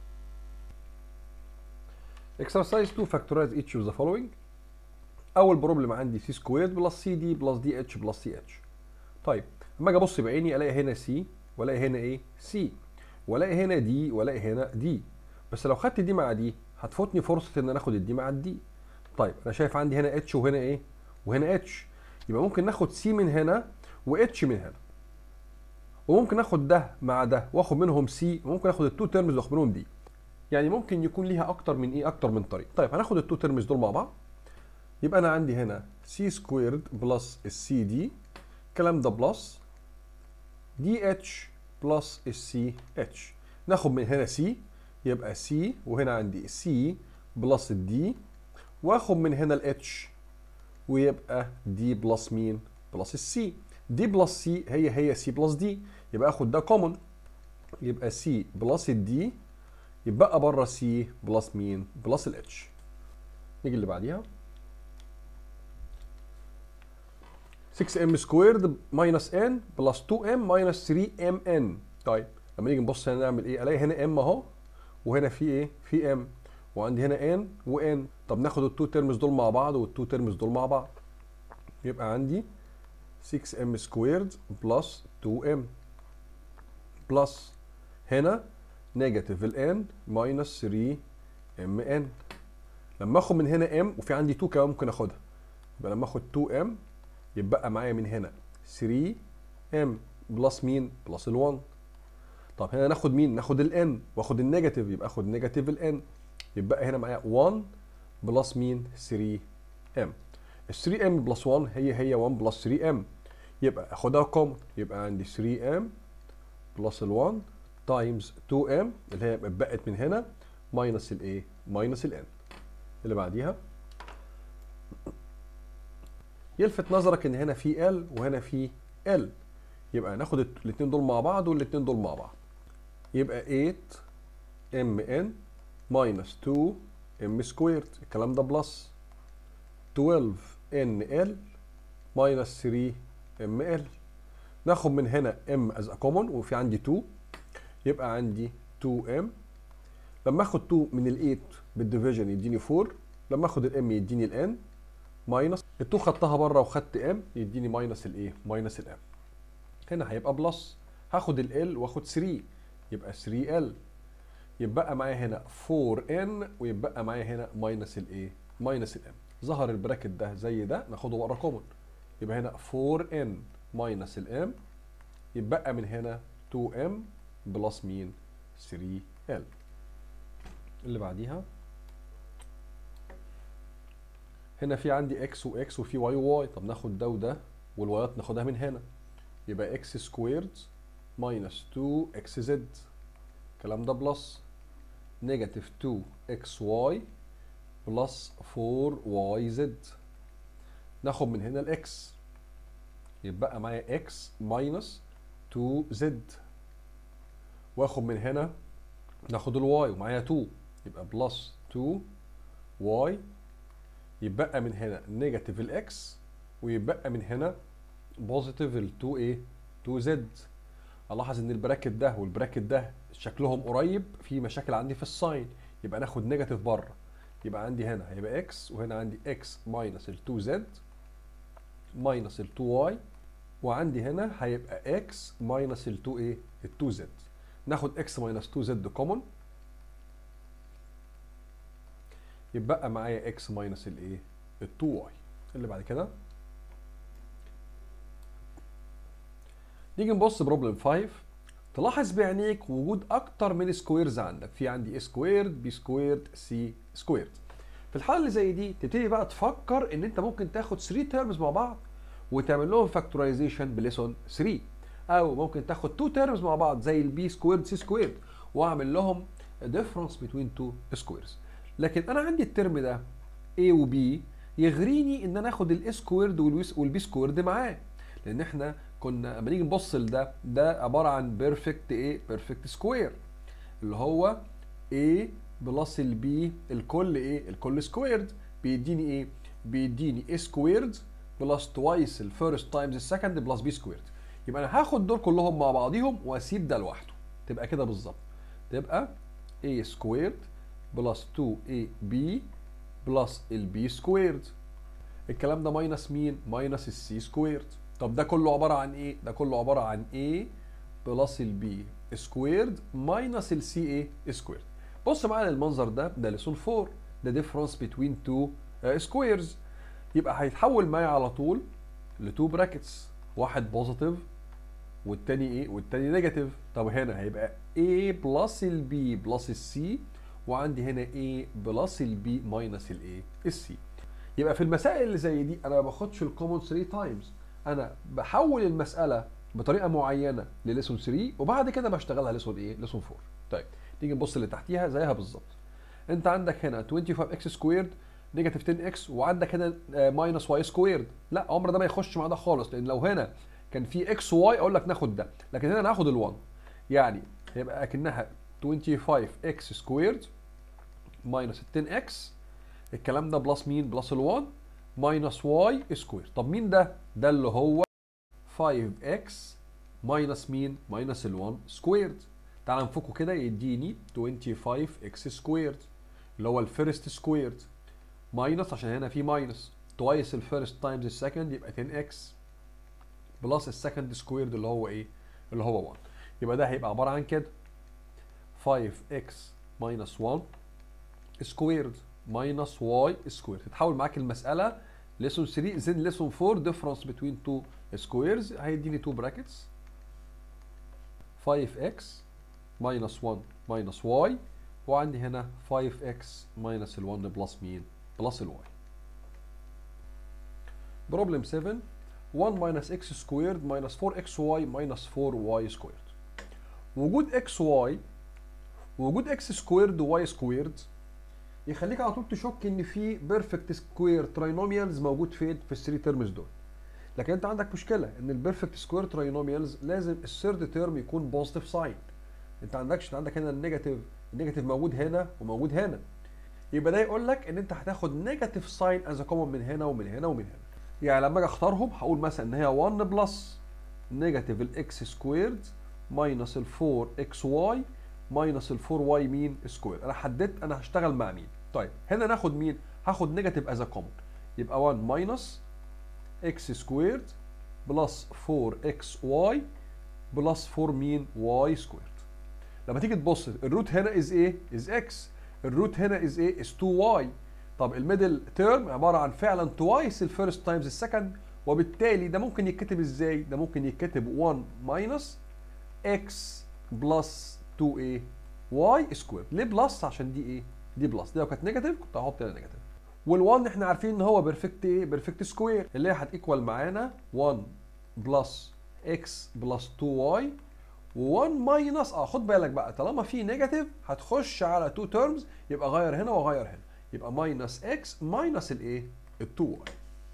exercise 2 factorize each of the following اول بروبلم عندي c squared بلس cd بلس dh بلس ch طيب اما اجي ابص بعيني الاقي هنا c والاقي هنا ايه c والاقي هنا d والاقي هنا d بس لو خدت دي مع دي هتفوتني فرصه ان انا اخد الدي مع الدي طيب انا شايف عندي هنا اتش وهنا ايه وهنا اتش يبقى ممكن ناخد سي من هنا واتش من هنا وممكن اخد ده مع ده واخد منهم سي وممكن اخد التو تيرمز واخد منهم دي يعني ممكن يكون ليها اكتر من ايه اكتر من طريق طيب هناخد التو تيرمز دول مع بعض يبقى انا عندي هنا سي سكويرد بلس السي دي الكلام ده بلس دي اتش بلس السي اتش ناخد من هنا سي يبقى سي وهنا عندي سي بلس الدي واخد من هنا الاتش ويبقى دي بلس مين بلس السي دي بلس سي هي هي سي بلس دي يبقى اخد ده كومن يبقى سي بلس الدي يبقى بره سي بلس مين بلس الاتش نيجي اللي بعديها 6m سكويرد ماينس n بلس 2m ماينس 3mn طيب لما نيجي نبص هنا نعمل ايه الاقي هنا m اهو وهنا في ايه في m وعندي هنا n وn طب ناخد التو تيرمز دول مع بعض والتو تيرمز دول مع بعض يبقى عندي 6m سكويرد بلس 2m بلس هنا نيجاتيف ال n ماينس 3mn لما اخد من هنا m وفي عندي 2 كمان ممكن اخدها يبقى لما اخد 2m يبقى معايا من هنا 3m بلس مين بلس ال1 طب هنا ناخد مين ناخد ال n واخد النيجاتيف يبقى اخد نيجاتيف ال n يبقى هنا معايا 1 بلس مين 3m ال 3m بلس 1 هي هي 1 بلس 3m يبقى اخدها كومن يبقى عندي 3m بلس ال1 تايمز 2m اللي هي اتبقت من هنا ماينس الايه ماينس ال n اللي بعديها يلفت نظرك ان هنا في ال وهنا في ال يبقى ناخد الاثنين دول مع بعض والاثنين دول مع بعض يبقى 8 ام ان ماينس 2 ام سكويرد الكلام ده بلس 12 ان ال ماينس 3 ام ال ناخد من هنا ام از ا كومون وفي عندي 2 يبقى عندي 2 ام لما اخد 2 من ال 8 بالديفيجن يديني 4 لما اخد الام يديني الان ماينس ال2 خدتها بره وخدت ام يديني ماينس الايه ماينس الام هنا هيبقى بلس هاخد ال واخد 3 يبقى 3 ال يبقى معايا هنا 4 ان ويبقى معايا هنا ماينس الايه ماينس الام ظهر البراكت ده زي ده ناخده بره كومن يبقى هنا 4 ان ماينس الام يبقى من هنا 2 ام بلس مين 3 ال اللي بعديها هنا في عندي اكس واكس وفي واي وواي طب ناخد ده وده والوايات ناخدها من هنا يبقى اكس سكويرد ماينس 2 اكس زد الكلام ده بلس نيجاتيف 2 اكس واي بلس 4 واي زد ناخد من هنا الاكس يبقى معايا اكس ماينس 2 زد واخد من هنا ناخد الواي ومعايا 2 يبقى بلس 2 واي يبقى من هنا نيجاتيف الاكس ويبقى من هنا بوزيتيف ال 2 ايه 2 زد الاحظ ان البراكت ده والبراكت ده شكلهم قريب في مشاكل عندي في الساين يبقى ناخد نيجاتيف بره يبقى عندي هنا هيبقى اكس وهنا عندي اكس ماينس ال 2 زد ماينس ال 2 واي وعندي هنا هيبقى اكس ماينس ال 2 ايه ال 2 زد ناخد اكس ماينس 2 زد كومن يبقى معايا اكس ماينس الايه ال 2 واي اللي بعد كده نيجي نبص بروبلم 5 تلاحظ بعينيك وجود اكتر من سكويرز عندك في عندي a سكويرد b سكويرد c سكويرد في الحاله اللي زي دي تبتدي بقى تفكر ان انت ممكن تاخد 3 تيرمز مع بعض وتعمل لهم فاكتورايزيشن بليسون 3 او ممكن تاخد 2 تيرمز مع بعض زي البي سكويرد سي سكويرد واعمل لهم difference between two squares لكن انا عندي الترم ده A و B يغريني ان انا اخد الاي سكويرد والبي سكويرد معاه لان احنا كنا لما نيجي نبص لده ده عباره عن بيرفكت ايه بيرفكت سكوير اللي هو A بلس البي الكل ايه الكل سكويرد بيديني ايه بيديني A سكويرد بلس توايس الفيرست تايمز السكند بلس بي سكويرد يبقى انا هاخد دول كلهم مع بعضيهم واسيب ده لوحده تبقى كده بالظبط تبقى A سكويرد بلس 2ab بلس البي سكويرد الكلام ده ماينس مين؟ ماينس السي سكويرد طب ده كله عبارة عن ايه؟ ده كله عبارة عن a بلس البي سكويرد ماينس السي ايه سكويرد بص معايا للمنظر ده ده لسون 4 ده ديفرنس بين تو سكويرز يبقى هيتحول معايا على طول لتو براكتس واحد بوزيتيف والتاني ايه والتاني نيجاتيف طب هنا هيبقى a بلس البي بلس السي وعندي هنا A بلس البي ماينس الايه السي يبقى في المسائل اللي زي دي انا ما باخدش الكومن 3 تايمز انا بحول المساله بطريقه معينه لليسون 3 وبعد كده بشتغلها ليسون ايه ليسون 4 طيب نيجي نبص اللي تحتيها زيها بالظبط انت عندك هنا 25 اكس سكويرد نيجاتيف 10 اكس وعندك هنا ماينس واي سكويرد لا عمر ده ما يخش مع ده خالص لان لو هنا كان في اكس واي اقول لك ناخد ده لكن هنا ناخد ال1 يعني هيبقى اكنها 25x سكويرد ماينس 10x الكلام ده بلس مين بلس ال1 ماينس y سكوير طب مين ده ده اللي هو 5x ماينس مين ماينس ال1 سكويرد تعال نفكه كده يديني 25x سكويرد اللي هو الفيرست سكويرد ماينس عشان هنا في ماينس توايس الفيرست تايمز السكند يبقى 10x بلس السكند سكويرد اللي هو ايه اللي هو 1 يبقى ده هيبقى عباره عن كده 5x minus 1 سكويرد minus y سكويرد تتحول معاك المساله ليسون 3 زين ليسون 4 difference between two squares هيديني 2 brackets 5x minus 1 minus y وعندي هنا 5x minus ال 1 بلس مين بلس ال y problem 7 1 minus x squared minus 4xy minus 4y squared وجود xy وجود x squared و y squared يخليك على طول تشك ان في بيرفكت سكوير تراينوميالز موجود فين في الثري تيرمز دول لكن انت عندك مشكله ان البيرفكت سكوير تراينوميالز لازم الثيرد تيرم يكون بوزيتيف ساين انت عندكش انت عندك هنا النيجاتيف النيجاتيف موجود هنا وموجود هنا يبقى ده يقول لك ان انت هتاخد نيجاتيف ساين از كومن من هنا ومن هنا ومن هنا يعني لما اجي اختارهم هقول مثلا ان هي 1 بلس نيجاتيف الاكس سكويرد ماينس ال 4 اكس واي ماينس ال 4 واي مين سكوير انا حددت انا هشتغل مع مين طيب هنا ناخد مين هاخد نيجاتيف از كومن يبقى 1 ماينس اكس سكويرد بلس 4 اكس واي بلس 4 مين واي سكويرد لما تيجي تبص الروت هنا از ايه از اكس الروت هنا از ايه از 2 واي طب الميدل تيرم عباره عن فعلا توايس الفيرست تايمز السكند وبالتالي ده ممكن يتكتب ازاي ده ممكن يتكتب 1 ماينس اكس بلس 2 ايه واي سكوير ليه بلس عشان دي ايه دي بلس دي لو كانت نيجاتيف كنت هحط هنا نيجاتيف وال1 احنا عارفين ان هو بيرفكت ايه بيرفكت سكوير اللي هي هتيكوال معانا 1 بلس اكس بلس 2 واي و1 ماينس اه خد بالك بقى طالما في نيجاتيف هتخش على 2 تيرمز يبقى غير هنا وغير هنا يبقى ماينس اكس ماينس الايه ال 2 واي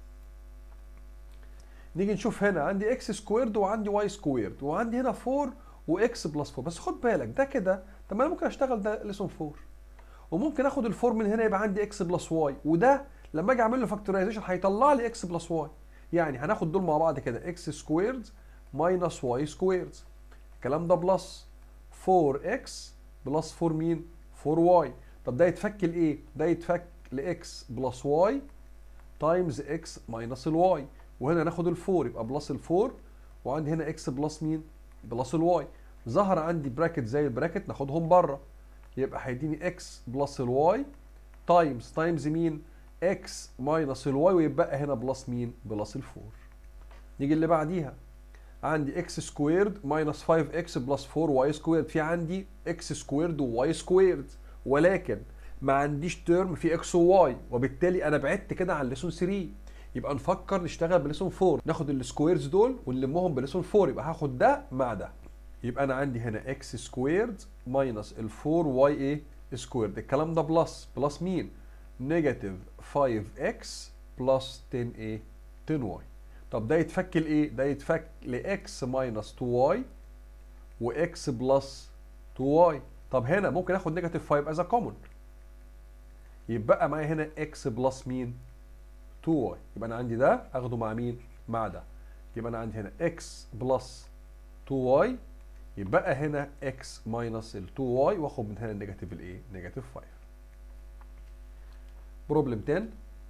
نيجي نشوف هنا عندي اكس سكويرد وعندي واي سكويرد وعندي هنا 4 واكس بلس 4 بس خد بالك ده كده طب ما انا ممكن اشتغل ده ليسون 4 وممكن اخد الفور من هنا يبقى عندي اكس بلس واي وده لما اجي اعمل له فاكتورايزيشن هيطلع لي اكس بلس واي يعني هناخد دول مع بعض كده اكس سكويرد ماينس واي سكويرد الكلام ده بلس 4 اكس بلس 4 مين 4 واي طب ده يتفك لايه ده يتفك لاكس بلس واي تايمز اكس ماينس الواي وهنا ناخد الفور يبقى بلس الفور وعندي هنا اكس بلس مين بلس الواي ظهر عندي براكت زي البراكت ناخدهم بره يبقى هيديني اكس بلس الواي تايمز تايمز مين اكس ماينس الواي ويبقى هنا بلس مين بلس الفور نيجي اللي بعديها عندي اكس سكويرد ماينس 5 اكس بلس 4 واي سكويرد في عندي اكس سكويرد وواي سكويرد ولكن ما عنديش ترم في اكس وواي وبالتالي انا بعدت كده عن ليسون 3 يبقى نفكر نشتغل بليسون 4 ناخد السكويرز دول ونلمهم بليسون 4 يبقى هاخد ده مع ده يبقى انا عندي هنا اكس سكويرد ماينس ال 4 واي ايه سكويرد الكلام ده بلس بلس مين نيجاتيف 5 اكس بلس 10 ايه 10 واي طب ده يتفك لايه ده يتفك لاكس ماينس 2 واي واكس بلس 2 واي طب هنا ممكن اخد نيجاتيف 5 از كومن يبقى معايا هنا اكس بلس مين 2 واي يبقى انا عندي ده اخده مع مين مع ده يبقى انا عندي هنا اكس بلس 2 واي يبقى هنا اكس ماينس ال 2 واي واخد من هنا النيجاتيف الايه نيجاتيف 5 بروبلم 10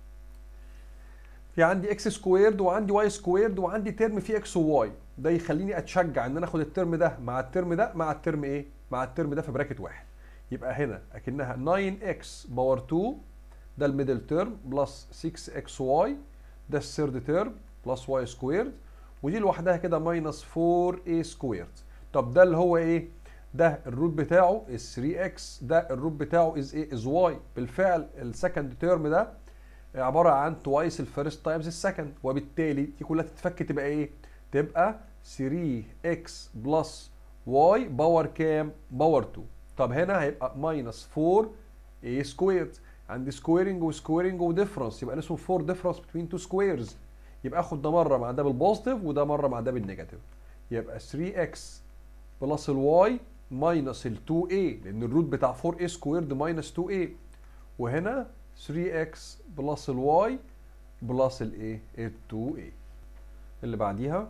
في عندي اكس سكويرد وعندي واي سكويرد وعندي ترم فيه اكس وواي ده يخليني اتشجع ان انا اخد الترم ده مع الترم ده مع الترم ايه مع الترم ده في براكت واحد يبقى هنا اكنها 9x باور 2 ده الميدل تيرم بلس 6xy ده الثيرد تيرم بلس y سكويرد ودي لوحدها كده ماينس 4a سكويرد طب ده اللي هو ايه ده الروت بتاعه is 3x ده الروت بتاعه is ايه is y بالفعل السكند تيرم ده عباره عن توايس الفيرست تايمز السكند وبالتالي دي كلها تتفك تبقى ايه تبقى 3x بلس y باور كام باور 2 طب هنا هيبقى ماينس 4 a سكويرد عندي سكويرنج وسكويرنج وديفرنس يبقى اسمه 4 ديفرنس بين تو سكويرز يبقى اخد ده مره مع ده بالبوزيتيف وده مره مع ده بالنيجاتيف يبقى 3x بلس الواي ماينس ال 2a لان الروت بتاع 4a سكويرد ماينس 2a وهنا 3x بلس الواي بلس الايه ال 2a اللي بعديها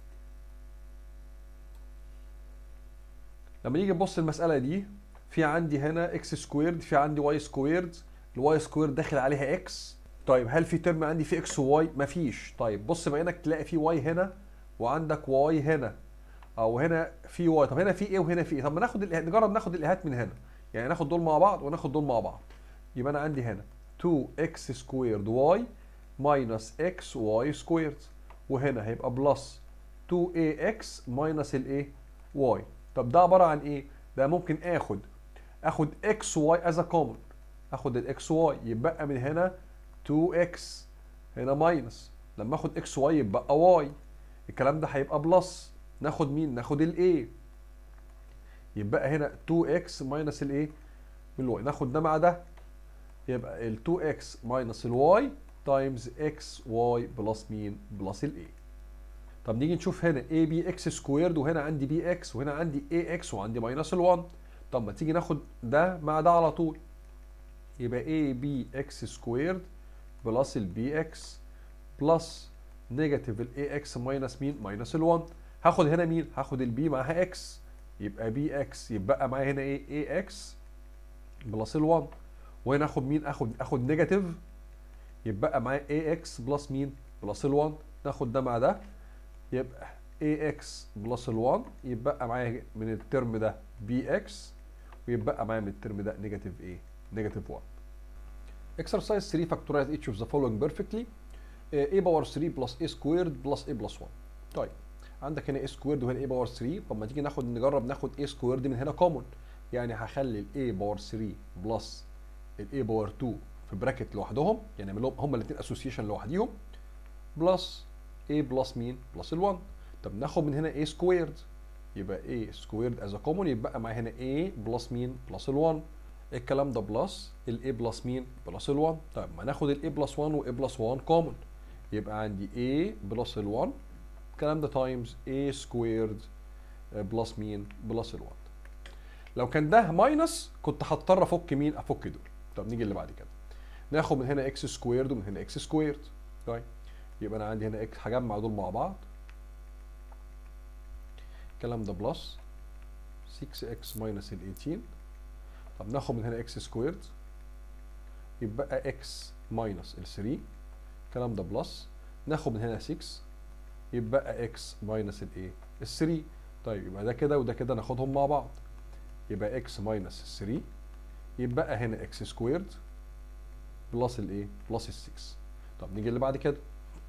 لما نيجي نبص المساله دي في عندي هنا اكس سكويرد في عندي واي سكويرد الواي سكويرد داخل عليها اكس طيب هل في ترم عندي في اكس وواي مفيش طيب بص بعينك تلاقي في واي هنا وعندك واي هنا او هنا في واي طب هنا في ايه وهنا في ايه طب ما ناخد الإه- نجرب ناخد الايهات من هنا يعني ناخد دول مع بعض وناخد دول مع بعض يبقى انا عندي هنا 2x سكويرد واي ماينس x واي سكويرد وهنا هيبقى بلس 2ax ماينس الايه واي طب ده عباره عن ايه ده ممكن اخد اخد x واي از كومن اخد الاكس واي يبقى من هنا 2x هنا ماينس لما اخد x واي يبقى واي الكلام ده هيبقى بلس ناخد مين ناخد الايه يبقى هنا 2x ماينس الايه الواي ناخد ده مع ده يبقى ال 2x ماينس الواي تايمز x واي بلس مين بلس الايه طب نيجي نشوف هنا a b x سكويرد وهنا عندي b x وهنا عندي a x وعندي ماينس ال1 طب ما تيجي ناخد ده مع ده على طول يبقى a b x سكويرد بلس ال b x بلس نيجاتيف ال ax ماينس مين ماينس ال1 هاخد هنا مين هاخد ال b معاها x يبقى bx يبقى معايا هنا ايه ax بلس ال1 وهنا اخد مين اخد اخد نيجاتيف يبقى معايا ax بلس مين بلس ال1 ناخد ده مع ده يبقى ax بلس ال1 يبقى معايا من الترم ده bx ويبقى معايا من الترم ده نيجاتيف ايه نيجاتيف 1 exercise 3 factorize each of the following perfectly uh, a power 3 plus a squared plus a plus 1 طيب عندك هنا a squared وهنا a power 3 طب ما تيجي ناخد نجرب ناخد a squared من هنا common يعني هخلي ال a باور 3 بلس ال a باور 2 في براكت لوحدهم يعني اعمل لهم هما الاثنين اسوسيشن لوحديهم بلس a بلس مين بلس ال 1 طب ناخد من هنا a سكويرد يبقى a سكويرد از كومون يبقى معايا هنا a بلس مين بلس ال 1 الكلام ده بلس ال a بلس مين بلس ال 1 طيب ما ناخد ال a بلس 1 و a بلس 1 كومون يبقى عندي a بلس ال 1 الكلام ده تايمز a سكويرد بلس مين بلس ال 1 لو كان ده ماينس كنت هضطر افك مين افك دول طب نيجي اللي بعد كده ناخد من هنا اكس سكويرد ومن هنا اكس سكويرد طيب يبقى انا عندي هنا اكس هجمع دول مع بعض الكلام ده بلس 6x ماينس ال 18 طب ناخد من هنا اكس سكويرد يبقى اكس ماينس ال 3 الكلام ده بلس ناخد من هنا 6 يبقى اكس ماينس الايه ال 3 طيب يبقى ده كده وده كده ناخدهم مع بعض يبقى اكس ماينس 3 يبقى هنا اكس سكويرد بلس الايه بلس ال 6 طب نيجي اللي بعد كده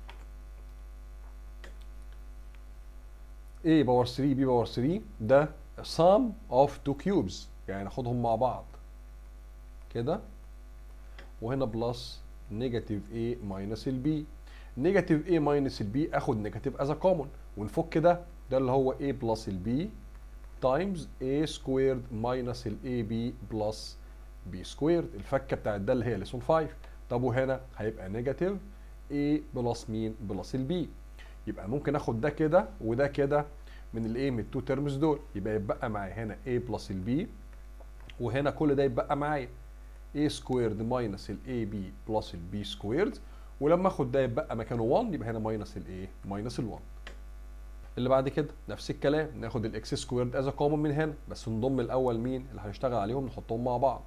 a باور 3 b باور 3 ده sum of two cubes يعني ناخدهم مع بعض كده وهنا بلس نيجاتيف a ماينس ال b نيجاتيف a ماينس ال b اخد نيجاتيف از كومون ونفك ده ده اللي هو a بلس ال b تايمز a سكويرد ماينس ال ab بلس b سكويرد الفكه بتاعت ده اللي هي ليسون 5 طب وهنا هيبقى نيجاتيف a بلس مين بلس ال b يبقى ممكن اخد ده كده وده كده من الايه من التو تيرمز دول يبقى يتبقى معايا هنا a بلس ال b وهنا كل ده يتبقى معايا a سكويرد ماينس ال ab بلس ال b سكويرد ولما اخد ده يتبقى مكانه 1 يبقى هنا ماينس الايه ماينس ال 1 اللي بعد كده نفس الكلام ناخد الاكس سكويرد از كومن من هنا بس نضم الاول مين اللي هنشتغل عليهم نحطهم مع بعض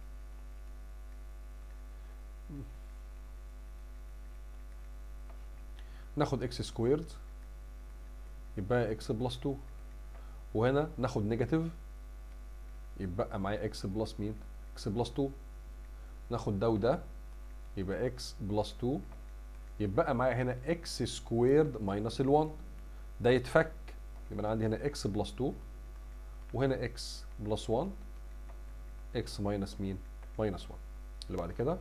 ناخد اكس سكويرد يبقى اكس بلس 2 وهنا ناخد نيجاتيف يبقى معايا اكس بلس مين اكس بلس 2 ناخد ده وده يبقى اكس بلس 2 يبقى معايا هنا اكس سكويرد ماينس ال 1 ده يتفك يبقى انا عندي هنا اكس بلس 2 وهنا اكس بلس 1 اكس ماينس مين ماينس 1 اللي بعد كده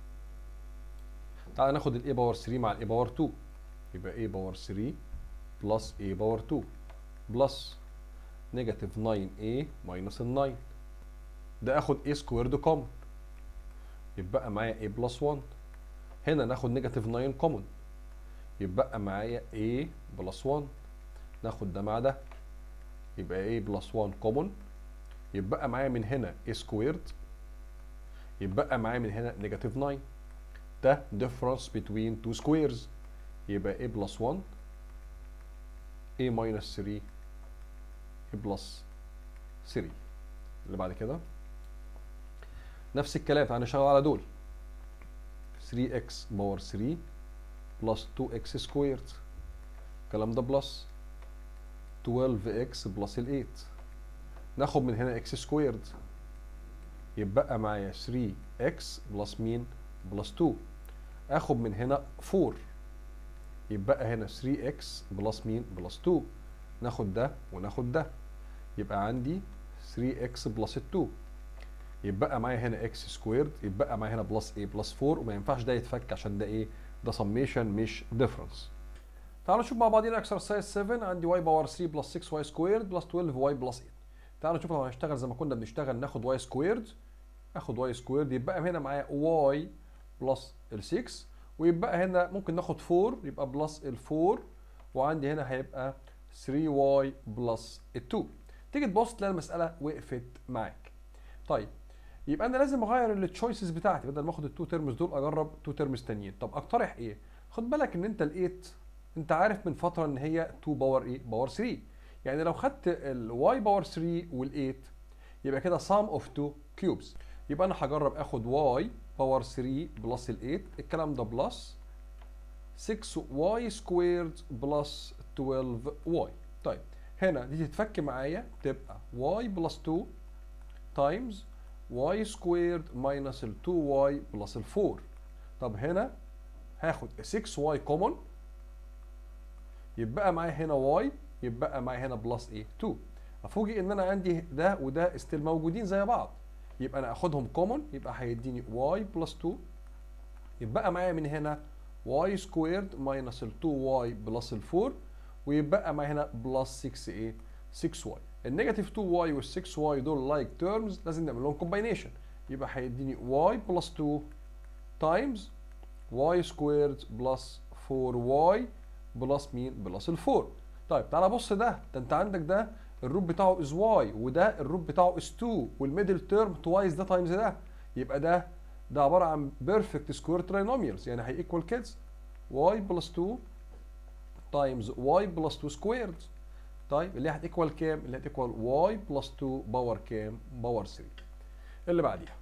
تعالى ناخد الاي باور 3 مع الاي باور 2 يبقى a باور 3 بلس a باور 2 بلس نيجاتيف 9a ماينس ال 9 ده اخد a سكويرد كومن يبقى معايا a بلس 1 هنا ناخد نيجاتيف 9 كومن يبقى معايا a بلس 1 ناخد ده مع ده يبقى a بلس 1 كومن يبقى معايا من هنا a سكويرد يبقى معايا من هنا نيجاتيف 9 ده difference between two squares يبقى a plus 1 a minus 3 a plus 3 اللي بعد كده نفس الكلام تعالى نشتغل على دول 3x باور 3 بلس 2x سكويرد الكلام ده بلس 12x بلس ال 8 ناخد من هنا x سكويرد يبقى معايا 3x بلس مين بلس 2 اخد من هنا 4 يبقى هنا 3x بلس مين بلس 2 ناخد ده وناخد ده يبقى عندي 3x بلس 2 يبقى معايا هنا x سكويرد يبقى معايا هنا بلس a بلس 4 وما ينفعش ده يتفك عشان ده ايه ده سميشن مش ديفرنس تعالوا نشوف مع بعضينا اكسرسايز 7 عندي y باور 3 بلس 6 y سكويرد بلس 12 y بلس 8 تعالوا نشوف لو هنشتغل زي ما كنا بنشتغل ناخد y سكويرد اخد y سكويرد يبقى هنا معايا y بلس ال 6 ويبقى هنا ممكن ناخد 4 يبقى بلس ال 4 وعندي هنا هيبقى 3y بلس ال 2 تيجي تبص تلاقي المساله وقفت معاك طيب يبقى انا لازم اغير التشويسز بتاعتي بدل ما اخد التو تيرمز دول اجرب تو تيرمز تانيين طب اقترح ايه خد بالك ان انت لقيت انت عارف من فتره ان هي 2 باور ايه باور 3 يعني لو خدت الواي باور 3 وال8 يبقى كده sum of 2 cubes يبقى انا هجرب اخد y باور 3 بلس ال8 الكلام ده بلس 6y سكويرد بلس 12y طيب هنا دي تتفك معايا تبقى y بلس 2 تايمز y سكويرد ماينس ال 2y بلس ال 4 طب هنا هاخد 6y كومون يبقى معايا هنا y يبقى معايا هنا بلس ايه 2 افوجئ ان انا عندي ده وده ستيل موجودين زي بعض يبقى انا اخدهم كومون يبقى هيديني y بلس 2 يبقى معايا من هنا y سكويرد ماينس ال 2y بلس ال 4 ويبقى معايا هنا بلس 6 ايه 6y النيجاتيف 2y وال 6y دول لايك like تيرمز لازم نعمل لهم كومباينيشن يبقى هيديني y بلس 2 تايمز y سكويرد بلس 4y بلس مين بلس ال 4 طيب تعالى بص ده ده انت عندك ده الروت بتاعه از واي وده الروت بتاعه از 2 والميدل تيرم توايس ده تايمز ده يبقى ده ده عباره عن بيرفكت سكوير تراينوميالز يعني هيكوال كيدز واي بلس 2 تايمز واي بلس 2 سكويرد طيب اللي هتيكوال كام؟ اللي هتيكوال واي بلس 2 باور كام؟ باور 3 اللي بعديها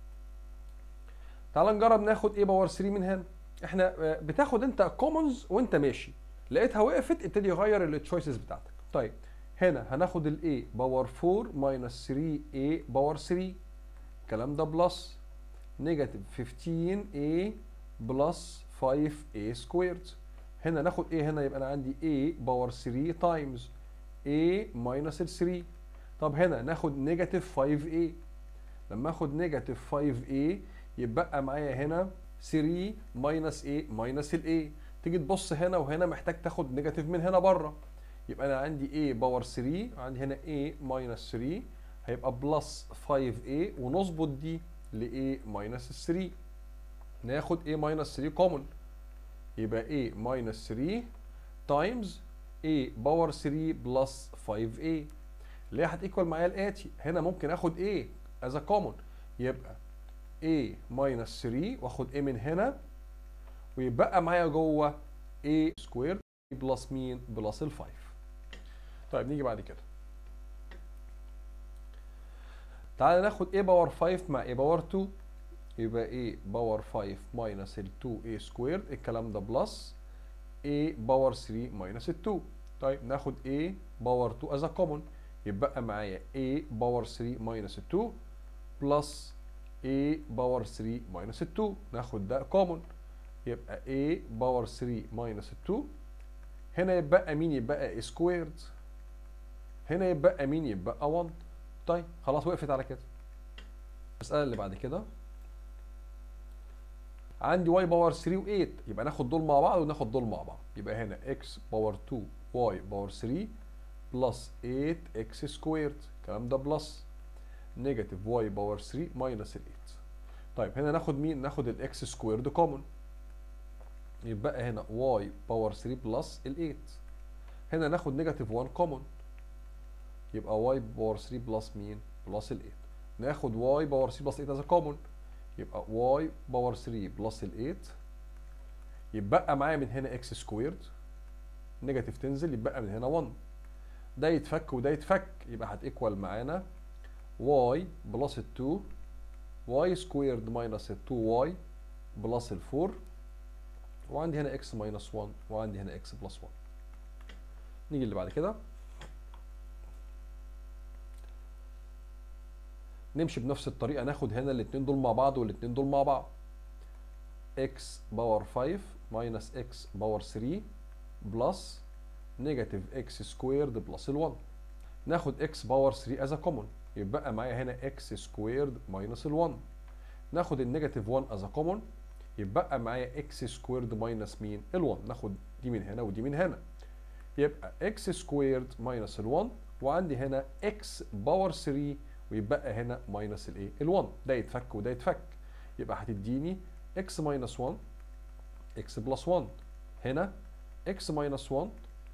تعال نجرب ناخد ايه باور 3 من هنا احنا بتاخد انت كومنز وانت ماشي لقيتها وقفت ابتدي غير التشويسز بتاعتك طيب هنا هناخد ال a باور 4 ماينس 3a باور 3 الكلام ده بلس نيجاتيف 15a بلس 5a سكويرد هنا ناخد a هنا يبقى انا عندي a باور 3 تايمز a ماينس ال 3 طب هنا ناخد نيجاتيف 5a لما اخد نيجاتيف 5a يبقى معايا هنا 3 ماينس a ماينس ال a تيجي تبص هنا وهنا محتاج تاخد نيجاتيف من هنا بره يبقى انا عندي a باور 3 عندي هنا a ماينس 3 هيبقى بلس 5a ونظبط دي ل a ماينس 3 ناخد a ماينس 3 كومون يبقى a ماينس 3 تايمز a باور 3 بلس 5a اللي هي هتيكوال معايا الاتي هنا ممكن اخد a از كومون يبقى a ماينس 3 واخد a من هنا ويبقى معايا جوه a سكوير بلس مين بلس ال 5 طيب نيجي بعد كده تعالى ناخد a باور 5 مع a باور 2 يبقى a باور 5 ماينس ال 2a سكوير الكلام ده بلس a باور 3 ماينس ال 2 طيب ناخد a باور 2 از كومون يبقى معايا a باور 3 ماينس ال 2 بلس a باور 3 ماينس ال 2 ناخد ده كومون يبقى a باور 3 ماينس ال 2 هنا يبقى مين يبقى سكويرد هنا يبقى مين يبقى 1 طيب خلاص وقفت على كده المسألة اللي بعد كده عندي y باور 3 و8 يبقى ناخد دول مع بعض وناخد دول مع بعض يبقى هنا x باور 2 y باور 3 بلس 8x سكويرد الكلام ده بلس نيجاتيف y باور 3 ماينس ال 8 طيب هنا ناخد مين ناخد الاكس سكويرد كومون يبقى هنا y باور 3 بلس ال 8 هنا ناخد نيجاتيف 1 كومون يبقى y باور 3 بلس مين بلس ال 8 ناخد y باور 3 بلس 8 از كومون يبقى y باور 3 بلس ال 8 يتبقى معايا من هنا x سكويرد نيجاتيف تنزل يتبقى من هنا 1 ده يتفك وده يتفك يبقى هتيكوال معانا y بلس ال 2 y سكويرد ماينس ال 2y بلس ال 4 وعندي هنا x ماينس 1 وعندي هنا x بلس 1 نيجي اللي بعد كده نمشي بنفس الطريقه ناخد هنا الاثنين دول مع بعض والاثنين دول مع بعض x باور 5 ماينس x باور 3 بلس نيجاتيف x سكويرد بلس ال 1 ناخد x باور 3 از كومون يبقى معايا هنا x سكويرد ماينس ال 1 ناخد النيجاتيف 1 از كومون يبقى معايا x سكويرد ماينس مين ال 1 ناخد دي من هنا ودي من هنا يبقى x سكويرد ماينس ال 1 وعندي هنا x باور 3 ويبقى هنا ماينس الايه ال 1 ده يتفك وده يتفك يبقى هتديني x ماينس 1 x بلس 1 هنا x ماينس 1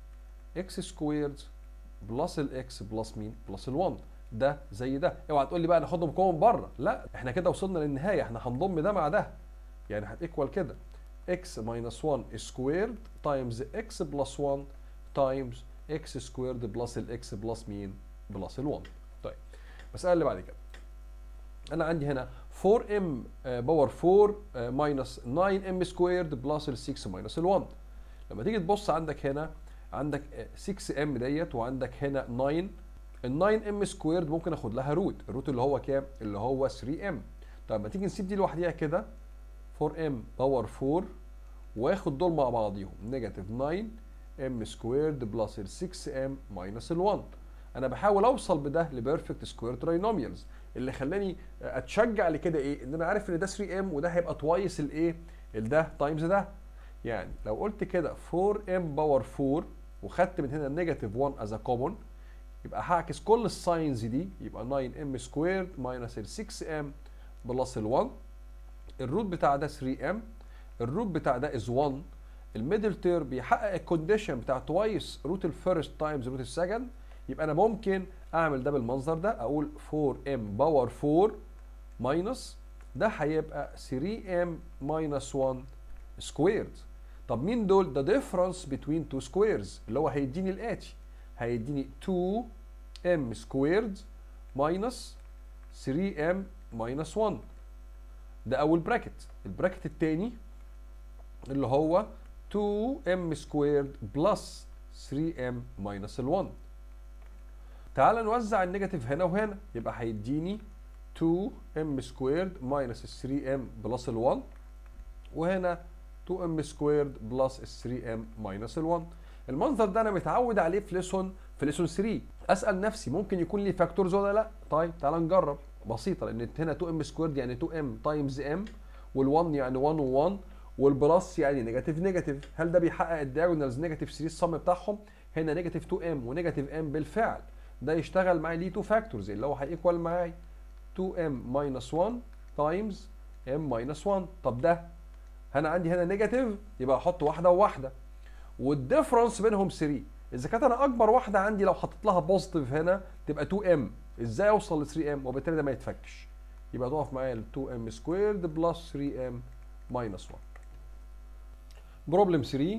x سكويرد بلس الاكس بلس مين بلس ال 1 ده زي ده اوعى تقول لي بقى ناخدهم كومن بره لا احنا كده وصلنا للنهايه احنا هنضم ده مع ده يعني هتيكوال كده x ماينس 1 سكويرد تايمز x بلس 1 تايمز x سكويرد بلس الاكس بلس مين بلس ال 1 طيب المساله اللي بعد كده انا عندي هنا 4m باور 4 ماينس 9m سكويرد بلس ال 6 ماينس ال 1 لما تيجي تبص عندك هنا عندك 6m ديت وعندك هنا 9 ال 9m سكويرد ممكن اخد لها روت الروت اللي هو كام اللي هو 3m طب ما تيجي نسيب دي لوحديها كده 4m باور 4 واخد دول مع بعضيهم نيجاتيف 9 m سكويرد بلس ال 6m ماينس ال 1 انا بحاول اوصل بده لبيرفكت سكوير تراينوميالز اللي خلاني اتشجع لكده ايه ان انا عارف ان ده 3 ام وده هيبقى توايس الايه ده تايمز ده يعني لو قلت كده 4 ام باور 4 وخدت من هنا نيجاتيف 1 از كومون يبقى هعكس كل الساينز دي يبقى 9 ام سكويرد ماينس ال 6 ام بلس ال 1 الروت بتاع ده 3 ام الروت بتاع ده از 1 الميدل تير بيحقق الكونديشن بتاع توايس روت الفيرست تايمز روت السكند يبقى انا ممكن اعمل ده بالمنظر ده اقول 4m باور 4 ماينس ده هيبقى 3m ماينس 1 سكويرد طب مين دول ده difference between two squares اللي هو هيديني الاتي هيديني 2m سكويرد ماينس 3m ماينس 1 ده اول براكت البراكت الثاني اللي هو 2m سكويرد بلس 3m ماينس ال 1 تعال نوزع النيجاتيف هنا وهنا يبقى هيديني 2m سكويرد ماينس 3m بلس ال 1 وهنا 2m سكويرد بلس 3m ماينس ال 1 المنظر ده انا متعود عليه في ليسون في ليسون 3 اسال نفسي ممكن يكون لي فاكتورز ولا لا طيب تعال نجرب بسيطه لان هنا 2m سكويرد يعني 2m تايمز m وال1 يعني 1 و1 والبلس يعني نيجاتيف نيجاتيف هل ده بيحقق الدايجونالز نيجاتيف 3 الصم بتاعهم هنا نيجاتيف 2m ونيجاتيف m بالفعل ده يشتغل معايا ليه 2 فاكتورز اللي هو هيكوال معايا 2m ماينس 1 تايمز m ماينس 1 طب ده انا عندي هنا نيجاتيف يبقى احط واحده وواحده والديفرنس بينهم 3 اذا كانت انا اكبر واحده عندي لو حطيت لها بوزيتيف هنا تبقى 2m ازاي اوصل ل 3m وبالتالي ده ما يتفكش يبقى تقف معايا ال 2m سكويرد بلس 3m ماينس 1 بروبلم 3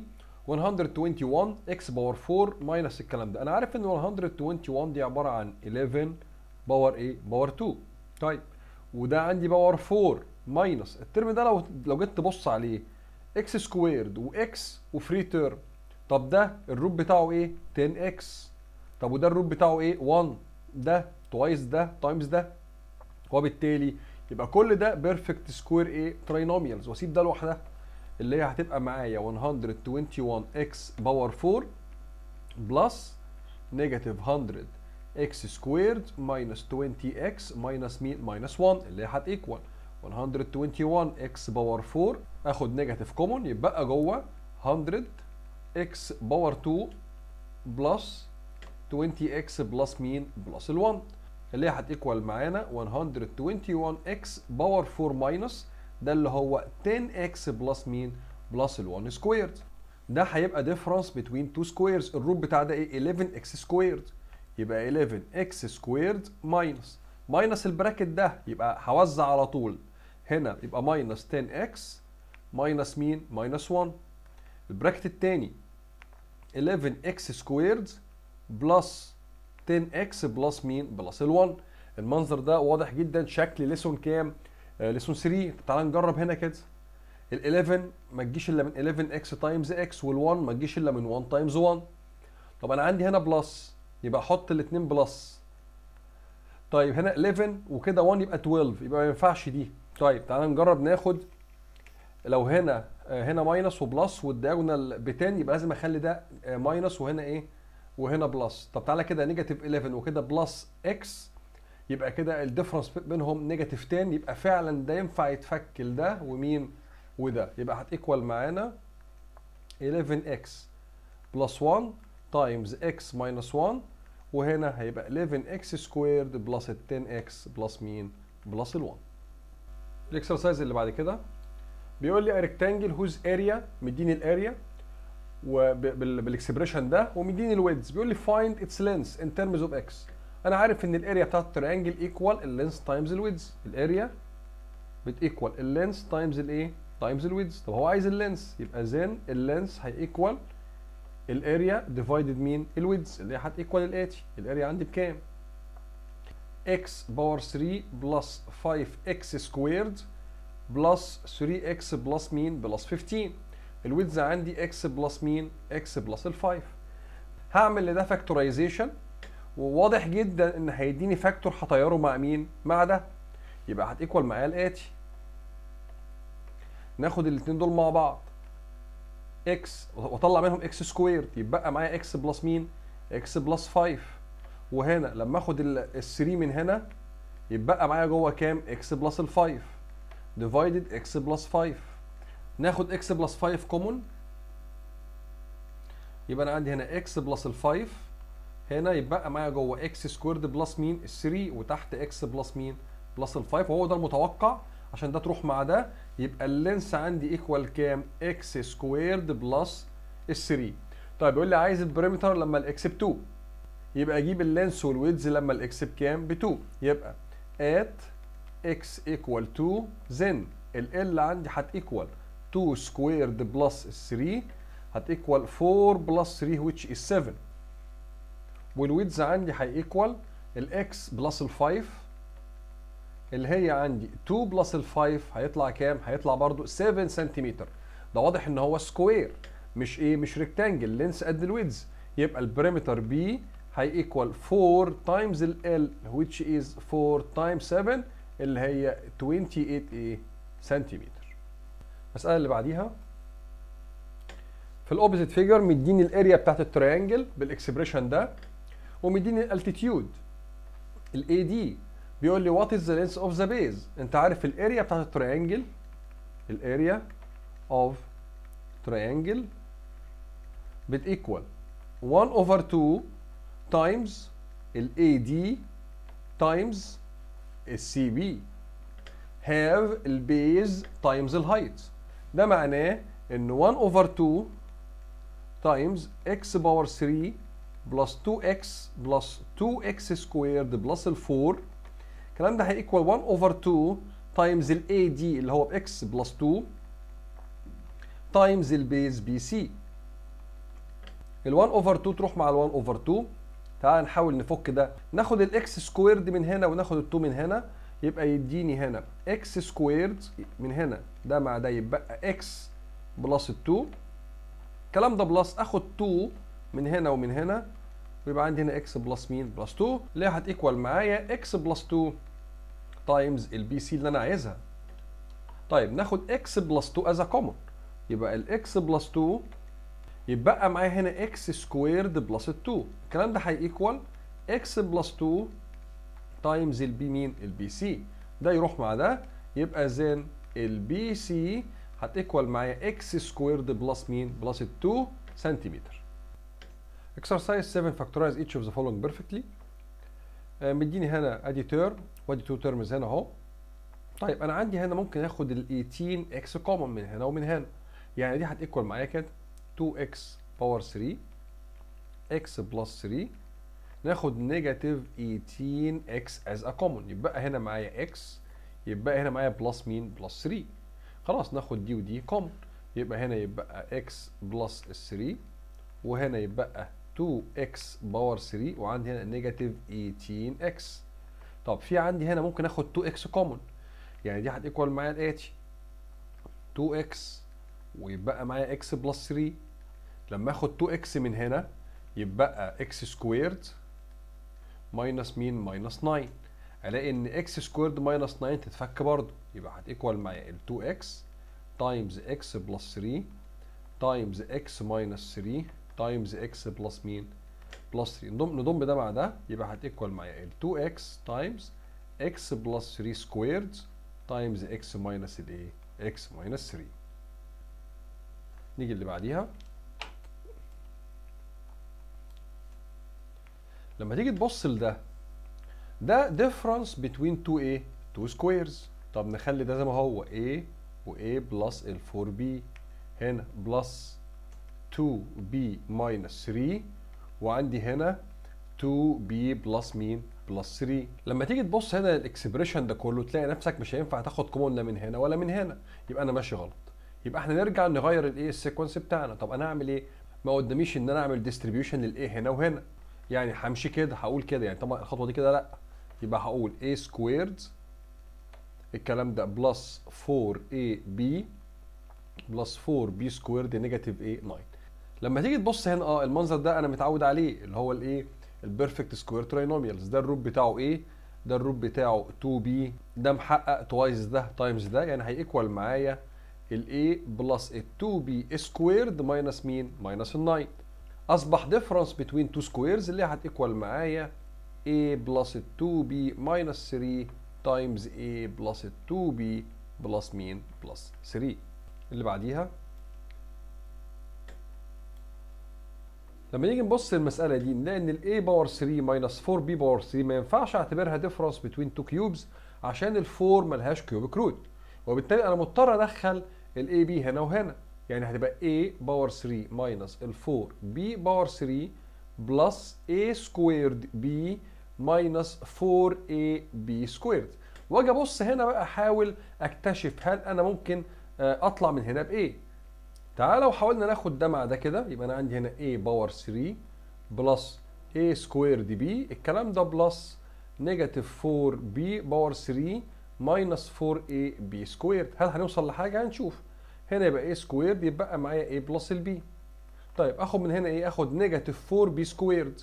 121 x باور 4 ماينس الكلام ده انا عارف ان 121 دي عباره عن 11 باور ايه باور 2 طيب وده عندي باور 4 ماينس الترم ده لو لو جيت تبص عليه x سكويرد واكس وفري تيرم طب ده الروت بتاعه ايه 10x طب وده الروت بتاعه ايه 1 ده توايس ده تايمز ده وبالتالي يبقى كل ده بيرفكت سكوير ايه تراينوميالز واسيب ده لوحدها اللي هي هتبقى معايا 121 x باور 4 بلس نيجاتيف 100 x سكويرد ماينس 20 x ماينس مين ماينس 1 اللي هي هتيكوال 121 x باور 4 اخد نيجاتيف كومون يبقى جوه 100 x باور 2 بلس 20 x بلس مين بلس ال 1 اللي هي هتيكوال معانا 121 x باور 4 ماينس ده اللي هو 10x بلس مين بلس ال 1 سكويرد ده هيبقى difference between two squares الروت بتاع ده ايه 11x سكويرد يبقى 11x سكويرد ماينس ماينس البراكت ده يبقى هوزع على طول هنا يبقى ماينس 10x ماينس مين ماينس 1 البراكت التاني 11x سكويرد بلس 10x بلس مين بلس ال1 المنظر ده واضح جدا شكل ليسون كام آه ليسون 3 تعال نجرب هنا كده ال 11 ما تجيش الا من 11x تايمز x وال1 ما تجيش الا من 1 تايمز 1 طب انا عندي هنا بلس يبقى احط الاثنين بلس طيب هنا 11 وكده 1 يبقى 12 يبقى ما ينفعش دي طيب تعال نجرب ناخد لو هنا آه، هنا ماينس وبلس والدياجونال ب 10 يبقى لازم اخلي ده آه، ماينس وهنا ايه وهنا بلس طب تعالى كده نيجاتيف 11 وكده بلس اكس يبقى كده الديفرنس بينهم نيجاتيف 10 يبقى فعلا ده ينفع يتفك لده ومين وده يبقى هتيكوال معانا 11x بلس 1 تايمز x ماينس 1 وهنا هيبقى 11x سكويرد بلس 10x بلس مين بلس ال 1 الاكسرسايز اللي بعد كده بيقول لي ريكتانجل هوز اريا مديني الاريا وبالاكسبريشن ده ومديني الويدز بيقول لي فايند اتس لينس ان ترمز اوف اكس انا عارف ان الاريا بتاعت التريانجل ايكوال اللينس تايمز الويدز الاريا بتيكوال اللينس تايمز الايه تايمز الويدز طب هو عايز اللينس يبقى زين اللينس هيكوال الاريا ديفايدد مين الويدز اللي هي هتيكوال الاتي الاريا عندي بكام x باور 3 بلس 5x سكويرد بلس 3x بلس مين بلس 15 الويدز عندي x بلس مين x بلس ال 5 هعمل لده فاكتورايزيشن وواضح جدا ان هيديني فاكتور هطيره مع مين مع ده يبقى هتيكوال معايا الاتي ناخد الاثنين دول مع بعض x واطلع منهم x سكوير يبقى معايا x بلس مين x بلس 5 وهنا لما اخد ال 3 من هنا يبقى معايا جوه كام x بلس ال 5 ديفايدد x بلس 5 ناخد x بلس 5 كومون يبقى انا عندي هنا x بلس ال 5 هنا يبقى معايا جوه x سكويرد بلس مين ال 3 وتحت x بلس مين بلس ال 5 وهو ده المتوقع عشان ده تروح مع ده يبقى اللينس عندي ايكوال كام اكس سكويرد بلس ال 3 طيب يقول لي عايز البريمتر لما الاكس ب 2 يبقى اجيب اللينس والويدز لما الاكس بكام ب 2 يبقى at x equal 2 then ال L عندي هتيكوال 2 سكويرد بلس 3 هتيكوال 4 بلس 3 which is 7 والويدز عندي هيكوال الاكس بلس ال 5 اللي هي عندي 2 بلس ال 5 هيطلع كام؟ هيطلع برضو 7 سنتيمتر ده واضح ان هو سكوير مش ايه مش ريكتانجل لينس قد الويدز يبقى البريمتر بي هيكوال 4 تايمز ال L which is 4 تايمز 7 اللي هي 28 ايه سنتيمتر المسألة اللي بعديها في الاوبزيت فيجر مديني الاريا بتاعت التريانجل بالاكسبريشن ده ومديني الالتيتيود الاي دي بيقول لي وات از ذا لينس اوف ذا بيز انت عارف الاريا بتاعت التريانجل الاريا اوف تريانجل بتيكوال 1 اوفر 2 تايمز الاي دي تايمز السي بي هاف البيز تايمز الهايت ده معناه ان 1 اوفر 2 تايمز اكس باور 3 بلس 2x بلس 2x سكويرد بلس ال 4 الكلام ده هيكوال 1 اوفر 2 تايمز ال AD اللي هو بx بلس 2 تايمز البيز بي سي ال 1 اوفر 2 تروح مع ال 1 اوفر 2 تعال نحاول نفك ده ناخد الاكس سكويرد من هنا وناخد ال 2 من هنا يبقى يديني هنا اكس سكويرد من هنا ده مع ده يبقى اكس بلس ال 2 الكلام ده بلس اخد 2 من هنا ومن هنا ويبقى عندي هنا اكس بلس مين بلس 2 اللي هتيكوال معايا اكس بلس 2 تايمز البي سي اللي انا عايزها طيب ناخد اكس بلس 2 از كومن يبقى الاكس بلس 2 يبقى معايا هنا اكس سكويرد بلس 2 الكلام ده هيكوال اكس بلس 2 تايمز البي مين البي سي ده يروح مع ده يبقى زين البي سي هتيكوال معايا اكس سكويرد بلس مين بلس 2 سنتيمتر exercise 7 factorize each of the following perfectly آه، مديني هنا ادي تيرم وادي تو تيرمز هنا اهو طيب انا عندي هنا ممكن اخد ال 18 اكس كومن من هنا ومن هنا يعني دي هتيكوال معايا كده 2x باور 3 x بلس 3 ناخد نيجاتيف 18x as a common يبقى هنا معايا x يبقى هنا معايا بلس مين بلس 3 خلاص ناخد دي ودي common يبقى هنا يبقى x بلس 3 وهنا يبقى 2x باور 3 وعندي هنا نيجاتيف 18x طب في عندي هنا ممكن اخد 2x كومن يعني دي هتيكوال معايا الاتي 2x ويبقى معايا x بلس 3 لما اخد 2x من هنا يبقى x سكويرد ماينس مين ماينس 9 الاقي ان x سكويرد ماينس 9 تتفك برضه يبقى هتيكوال معايا ال 2x تايمز x بلس 3 تايمز x ماينس 3 تايمز x بلس مين بلس 3 نضم نضم ده مع ده يبقى هتيكوال معايا ال 2x تايمز x بلس 3 سكويرد تايمز x ماينس الايه x ماينس 3 نيجي اللي بعديها لما تيجي تبص لده ده difference between two a two squares طب نخلي ده زي ما هو a و a بلس ال 4b هنا بلس 2b minus 3 وعندي هنا 2b بلس مين بلس 3 لما تيجي تبص هنا الاكسبريشن ده كله تلاقي نفسك مش هينفع تاخد كومون لا من هنا ولا من هنا يبقى انا ماشي غلط يبقى احنا نرجع نغير الايه السيكونس بتاعنا طب انا اعمل ايه ما قداميش ان انا اعمل ديستريبيوشن للايه هنا وهنا يعني همشي كده هقول كده يعني طبعا الخطوه دي كده لا يبقى هقول a سكويرد الكلام ده بلس 4ab بلس 4b سكويرد نيجاتيف ايه 9 لما تيجي تبص هنا اه المنظر ده انا متعود عليه اللي هو الايه البيرفكت سكوير تراينوميالز ده الروت بتاعه ايه ده الروت بتاعه 2b ده محقق توايس ده تايمز ده يعني هيكوال معايا ال a بلس ال 2b سكويرد ماينس مين ماينس ال 9 اصبح ديفرنس بين تو سكويرز اللي هتيكوال معايا a بلس ال 2b ماينس 3 تايمز a بلس ال 2b بلس مين بلس 3 اللي بعديها لما نيجي نبص المسألة دي نلاقي إن ال a باور 3 ماينس 4b باور 3 ما ينفعش أعتبرها ديفرنس بين تو كيوبز عشان ال 4 ملهاش كيوبيك روت وبالتالي أنا مضطر أدخل ال a b هنا وهنا يعني هتبقى a باور 3 ماينس ال 4 b باور 3 بلس a سكويرد b ماينس 4 a b سكويرد واجي ابص هنا بقى احاول اكتشف هل انا ممكن اطلع من هنا بايه تعال لو حاولنا ناخد ده مع ده كده يبقى انا عندي هنا a باور 3 بلس a سكويرد b الكلام ده بلس نيجاتيف 4b باور 3 ماينس 4a b سكويرد هل هنوصل لحاجه هنشوف هنا يبقى a سكويرد يبقى معايا a بلس البي طيب اخد من هنا ايه اخد نيجاتيف 4b سكويرد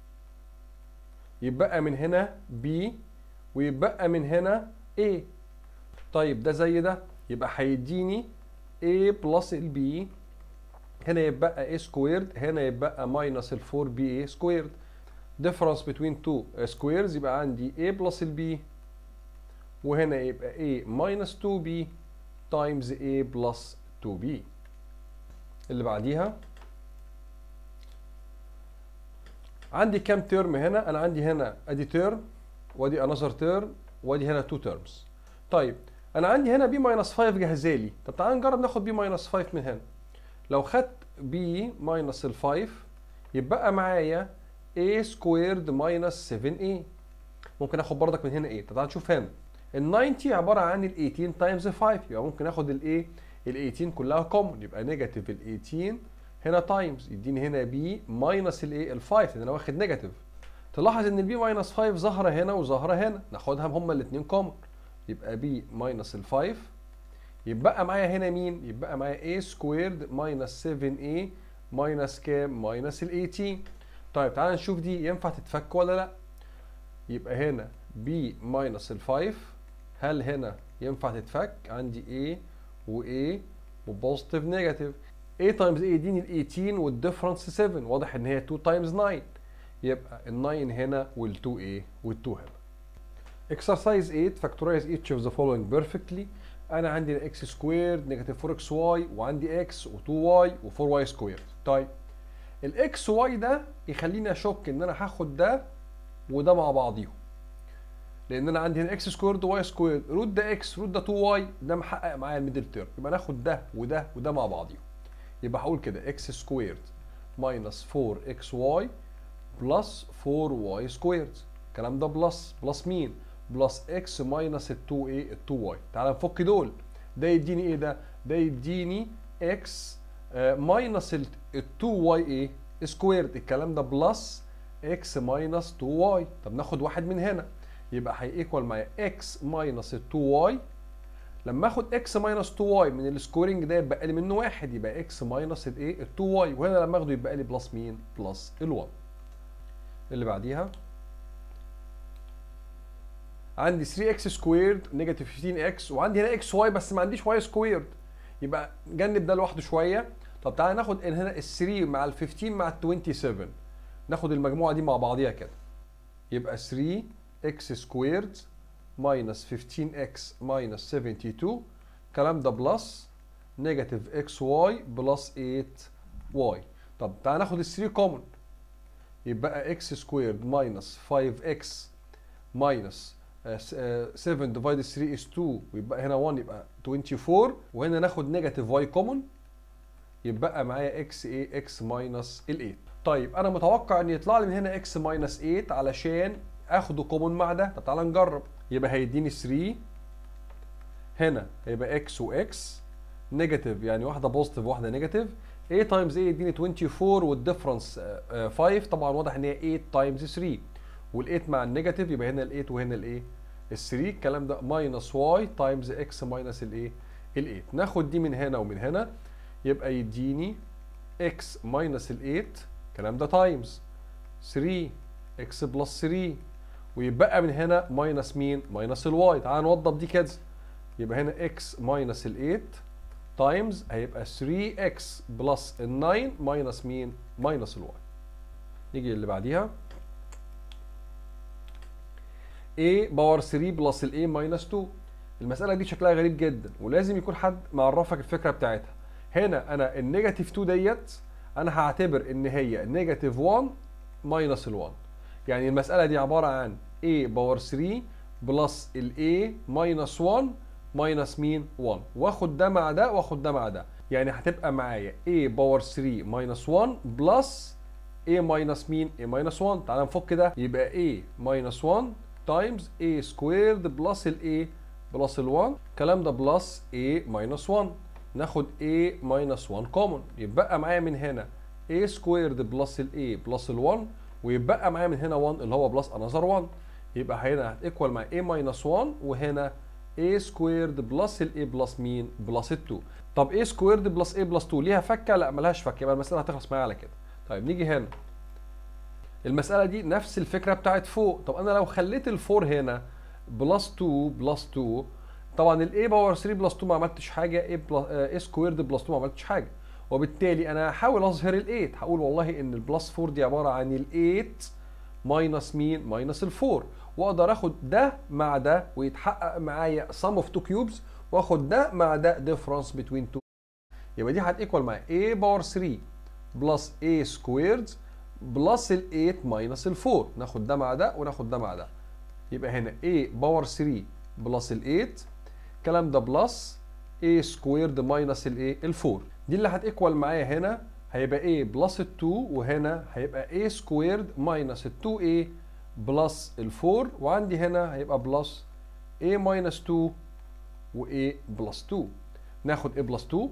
يبقى من هنا b ويبقى من هنا a طيب ده زي ده يبقى هيديني a بلس البي هنا يبقى a سكويرد هنا يبقى ماينس ال 4ba سكويرد difference between two squares يبقى عندي a بلس البي وهنا يبقى a minus 2b times a plus 2b اللي بعديها عندي كام ترم هنا انا عندي هنا ادي ترم وادي انذر ترم وادي هنا 2 ترمز طيب انا عندي هنا b ماينس 5 جاهزه لي طب تعال نجرب ناخد b ماينس 5 من هنا لو خدت b ماينس ال 5 يبقى معايا a سكويرد ماينس 7a ممكن اخد بردك من هنا ايه طب تعال نشوف هنا ال 90 عباره عن ال 18 تايمز 5 يبقى ممكن اخد الايه ال 18 كلها كومن يبقى نيجاتيف ال 18 هنا تايمز يديني هنا بي ماينس الايه ال 5 لان انا واخد نيجاتيف تلاحظ ان البي ماينس 5 ظاهره هنا وظاهره هنا ناخدها هما الاثنين كومن يبقى بي ماينس ال 5 يبقى معايا هنا مين يبقى معايا a سكويرد ماينس 7a ماينس كام ماينس ال 18 طيب تعال نشوف دي ينفع تتفك ولا لا يبقى هنا b ماينس ال 5 هل هنا ينفع تتفك عندي a و a وبوزيتيف نيجاتيف a تايمز a يديني ال 18 والديفرنس 7 واضح ان هي 2 تايمز 9 يبقى ال 9 هنا وال 2 a وال 2 هنا exercise 8 factorize each of the following perfectly انا عندي x سكويرد نيجاتيف 4xy وعندي x و2y و4y سكويرد طيب الاكس واي ده يخليني اشك ان انا هاخد ده وده مع بعضيهم لان انا عندي هنا اكس سكويرد وواي سكويرد روت ده اكس روت ده 2 واي ده محقق معايا الميدل تيرم يبقى ناخد ده وده وده مع بعضيهم يبقى هقول كده اكس سكويرد ماينس 4 اكس واي بلس 4 y سكويرد الكلام ده بلس بلس مين بلس x ماينس ال 2 ايه ال 2 y تعال نفك دول ده يديني ايه ده ده يديني x ماينس ال 2 y ايه سكويرد الكلام ده بلس x ماينس 2 y طب ناخد واحد من هنا يبقى هيكوال معايا x ماينس ال 2 y لما اخد x ماينس 2 y من السكورنج ده يبقى لي منه واحد يبقى x ماينس الايه ال 2 y وهنا لما اخده يبقى لي بلس مين بلس ال 1 اللي بعديها عندي 3x سكويرد نيجاتيف 15x وعندي هنا x y بس ما عنديش y سكويرد يبقى جنب ده لوحده شويه طب تعالى ناخد هنا ال 3 مع ال 15 مع ال 27 ناخد المجموعه دي مع بعضيها كده يبقى 3x سكويرد ماينس 15x ماينس 72 الكلام ده بلس نيجاتيف اكس واي بلس 8 واي طب تعال ناخد ال 3 كومن يبقى x سكويرد ماينس 5x ماينس 7 ديفايد 3 is 2 ويبقى هنا 1 يبقى 24 وهنا ناخد نيجاتيف y كومن يبقى معايا x ايه x ماينس ال 8 طيب انا متوقع ان يطلع لي من هنا x ماينس 8 علشان اخده كومن مع ده طب تعالى نجرب يبقى هيديني 3 هنا هيبقى x و x نيجاتيف يعني واحده بوزيتيف وواحده نيجاتيف 8 تايمز 8 يديني 24 والديفرنس 5 طبعا واضح ان هي 8 تايمز 3 وال8 مع النيجاتيف يبقى هنا ال8 وهنا الايه ال 3 الكلام ده ماينس واي تايمز اكس ماينس الايه ال 8 ناخد دي من هنا ومن هنا يبقى يديني اكس ماينس ال 8 الكلام ده تايمز 3 اكس بلس 3 ويبقى من هنا ماينس مين ماينس الواي تعال نوضب دي كده يبقى هنا اكس ماينس ال 8 تايمز هيبقى 3x بلس ال 9 ماينس مين ماينس الواي نيجي اللي بعديها a باور 3 بلس ال a ماينس 2 المسألة دي شكلها غريب جدا ولازم يكون حد معرفك الفكرة بتاعتها هنا انا النيجاتيف 2 ديت انا هعتبر ان هي نيجاتيف 1 ماينس ال 1 يعني المسألة دي عبارة عن a باور 3 بلس ال a ماينس 1 ماينس مين 1 واخد ده مع ده واخد ده مع ده يعني هتبقى معايا a باور 3 ماينس 1 بلس a ماينس مين a ماينس 1 تعال نفك ده يبقى a ماينس 1 تايمز a سكويرد بلس ال a بلس ال 1 الكلام ده بلس a ماينس 1 ناخد a ماينس 1 كومن يبقى معايا من هنا a سكويرد بلس ال a بلس ال 1 ويبقى معايا من هنا 1 اللي هو بلس انذر 1 يبقى هنا هتيكوال مع a ماينس 1 وهنا a سكويرد بلس ال a بلس مين بلس ال 2 طب a سكويرد بلس a بلس 2 ليها فكه لا ملهاش فكه يبقى المساله هتخلص معايا على كده طيب نيجي هنا المساله دي نفس الفكره بتاعت فوق طب انا لو خليت الفور هنا بلس 2 بلس 2 طبعا ال a باور 3 بلس 2 ما عملتش حاجه a بلس a سكويرد بلس 2 ما عملتش حاجه وبالتالي انا هحاول اظهر ال 8 هقول والله ان البلس 4 دي عباره عن ال 8 ماينس مين ماينس ال 4 واقدر اخد ده مع ده ويتحقق معايا sum of two cubes واخد ده مع ده difference between two يبقى دي هتيكوال معايا a باور 3 بلس a سكويرد بلس ال 8 ماينس ال 4 ناخد ده مع ده وناخد ده مع ده يبقى هنا a باور 3 بلس ال 8 الكلام ده بلس a سكويرد ماينس ال ايه ال 4 دي اللي هتيكوال معايا هنا هيبقى a بلس ال 2 وهنا هيبقى a سكويرد ماينس ال 2a بلس ال 4 وعندي هنا هيبقى بلس a ماينس 2 و a بلس 2 ناخد a بلس 2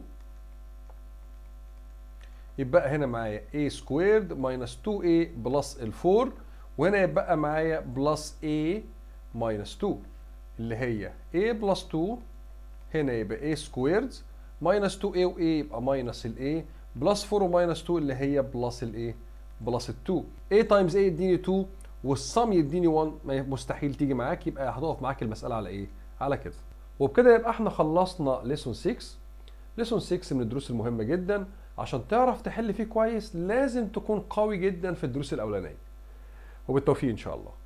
يبقى هنا معايا a سكويرد ماينس 2a بلس ال 4 وهنا يبقى معايا بلس a ماينس 2 اللي هي a بلس 2 هنا يبقى a سكويرد ماينس 2a و a يبقى ماينس ال a بلس 4 وماينس 2 اللي هي بلس ال a بلس ال 2 a تايمز a يديني 2 والصم يديني 1 مستحيل تيجي معاك يبقى هتقف معاك المساله على ايه؟ على كده. وبكده يبقى احنا خلصنا ليسون 6 ليسون 6 من الدروس المهمه جدا عشان تعرف تحل فيه كويس لازم تكون قوي جدا في الدروس الاولانيه. وبالتوفيق ان شاء الله.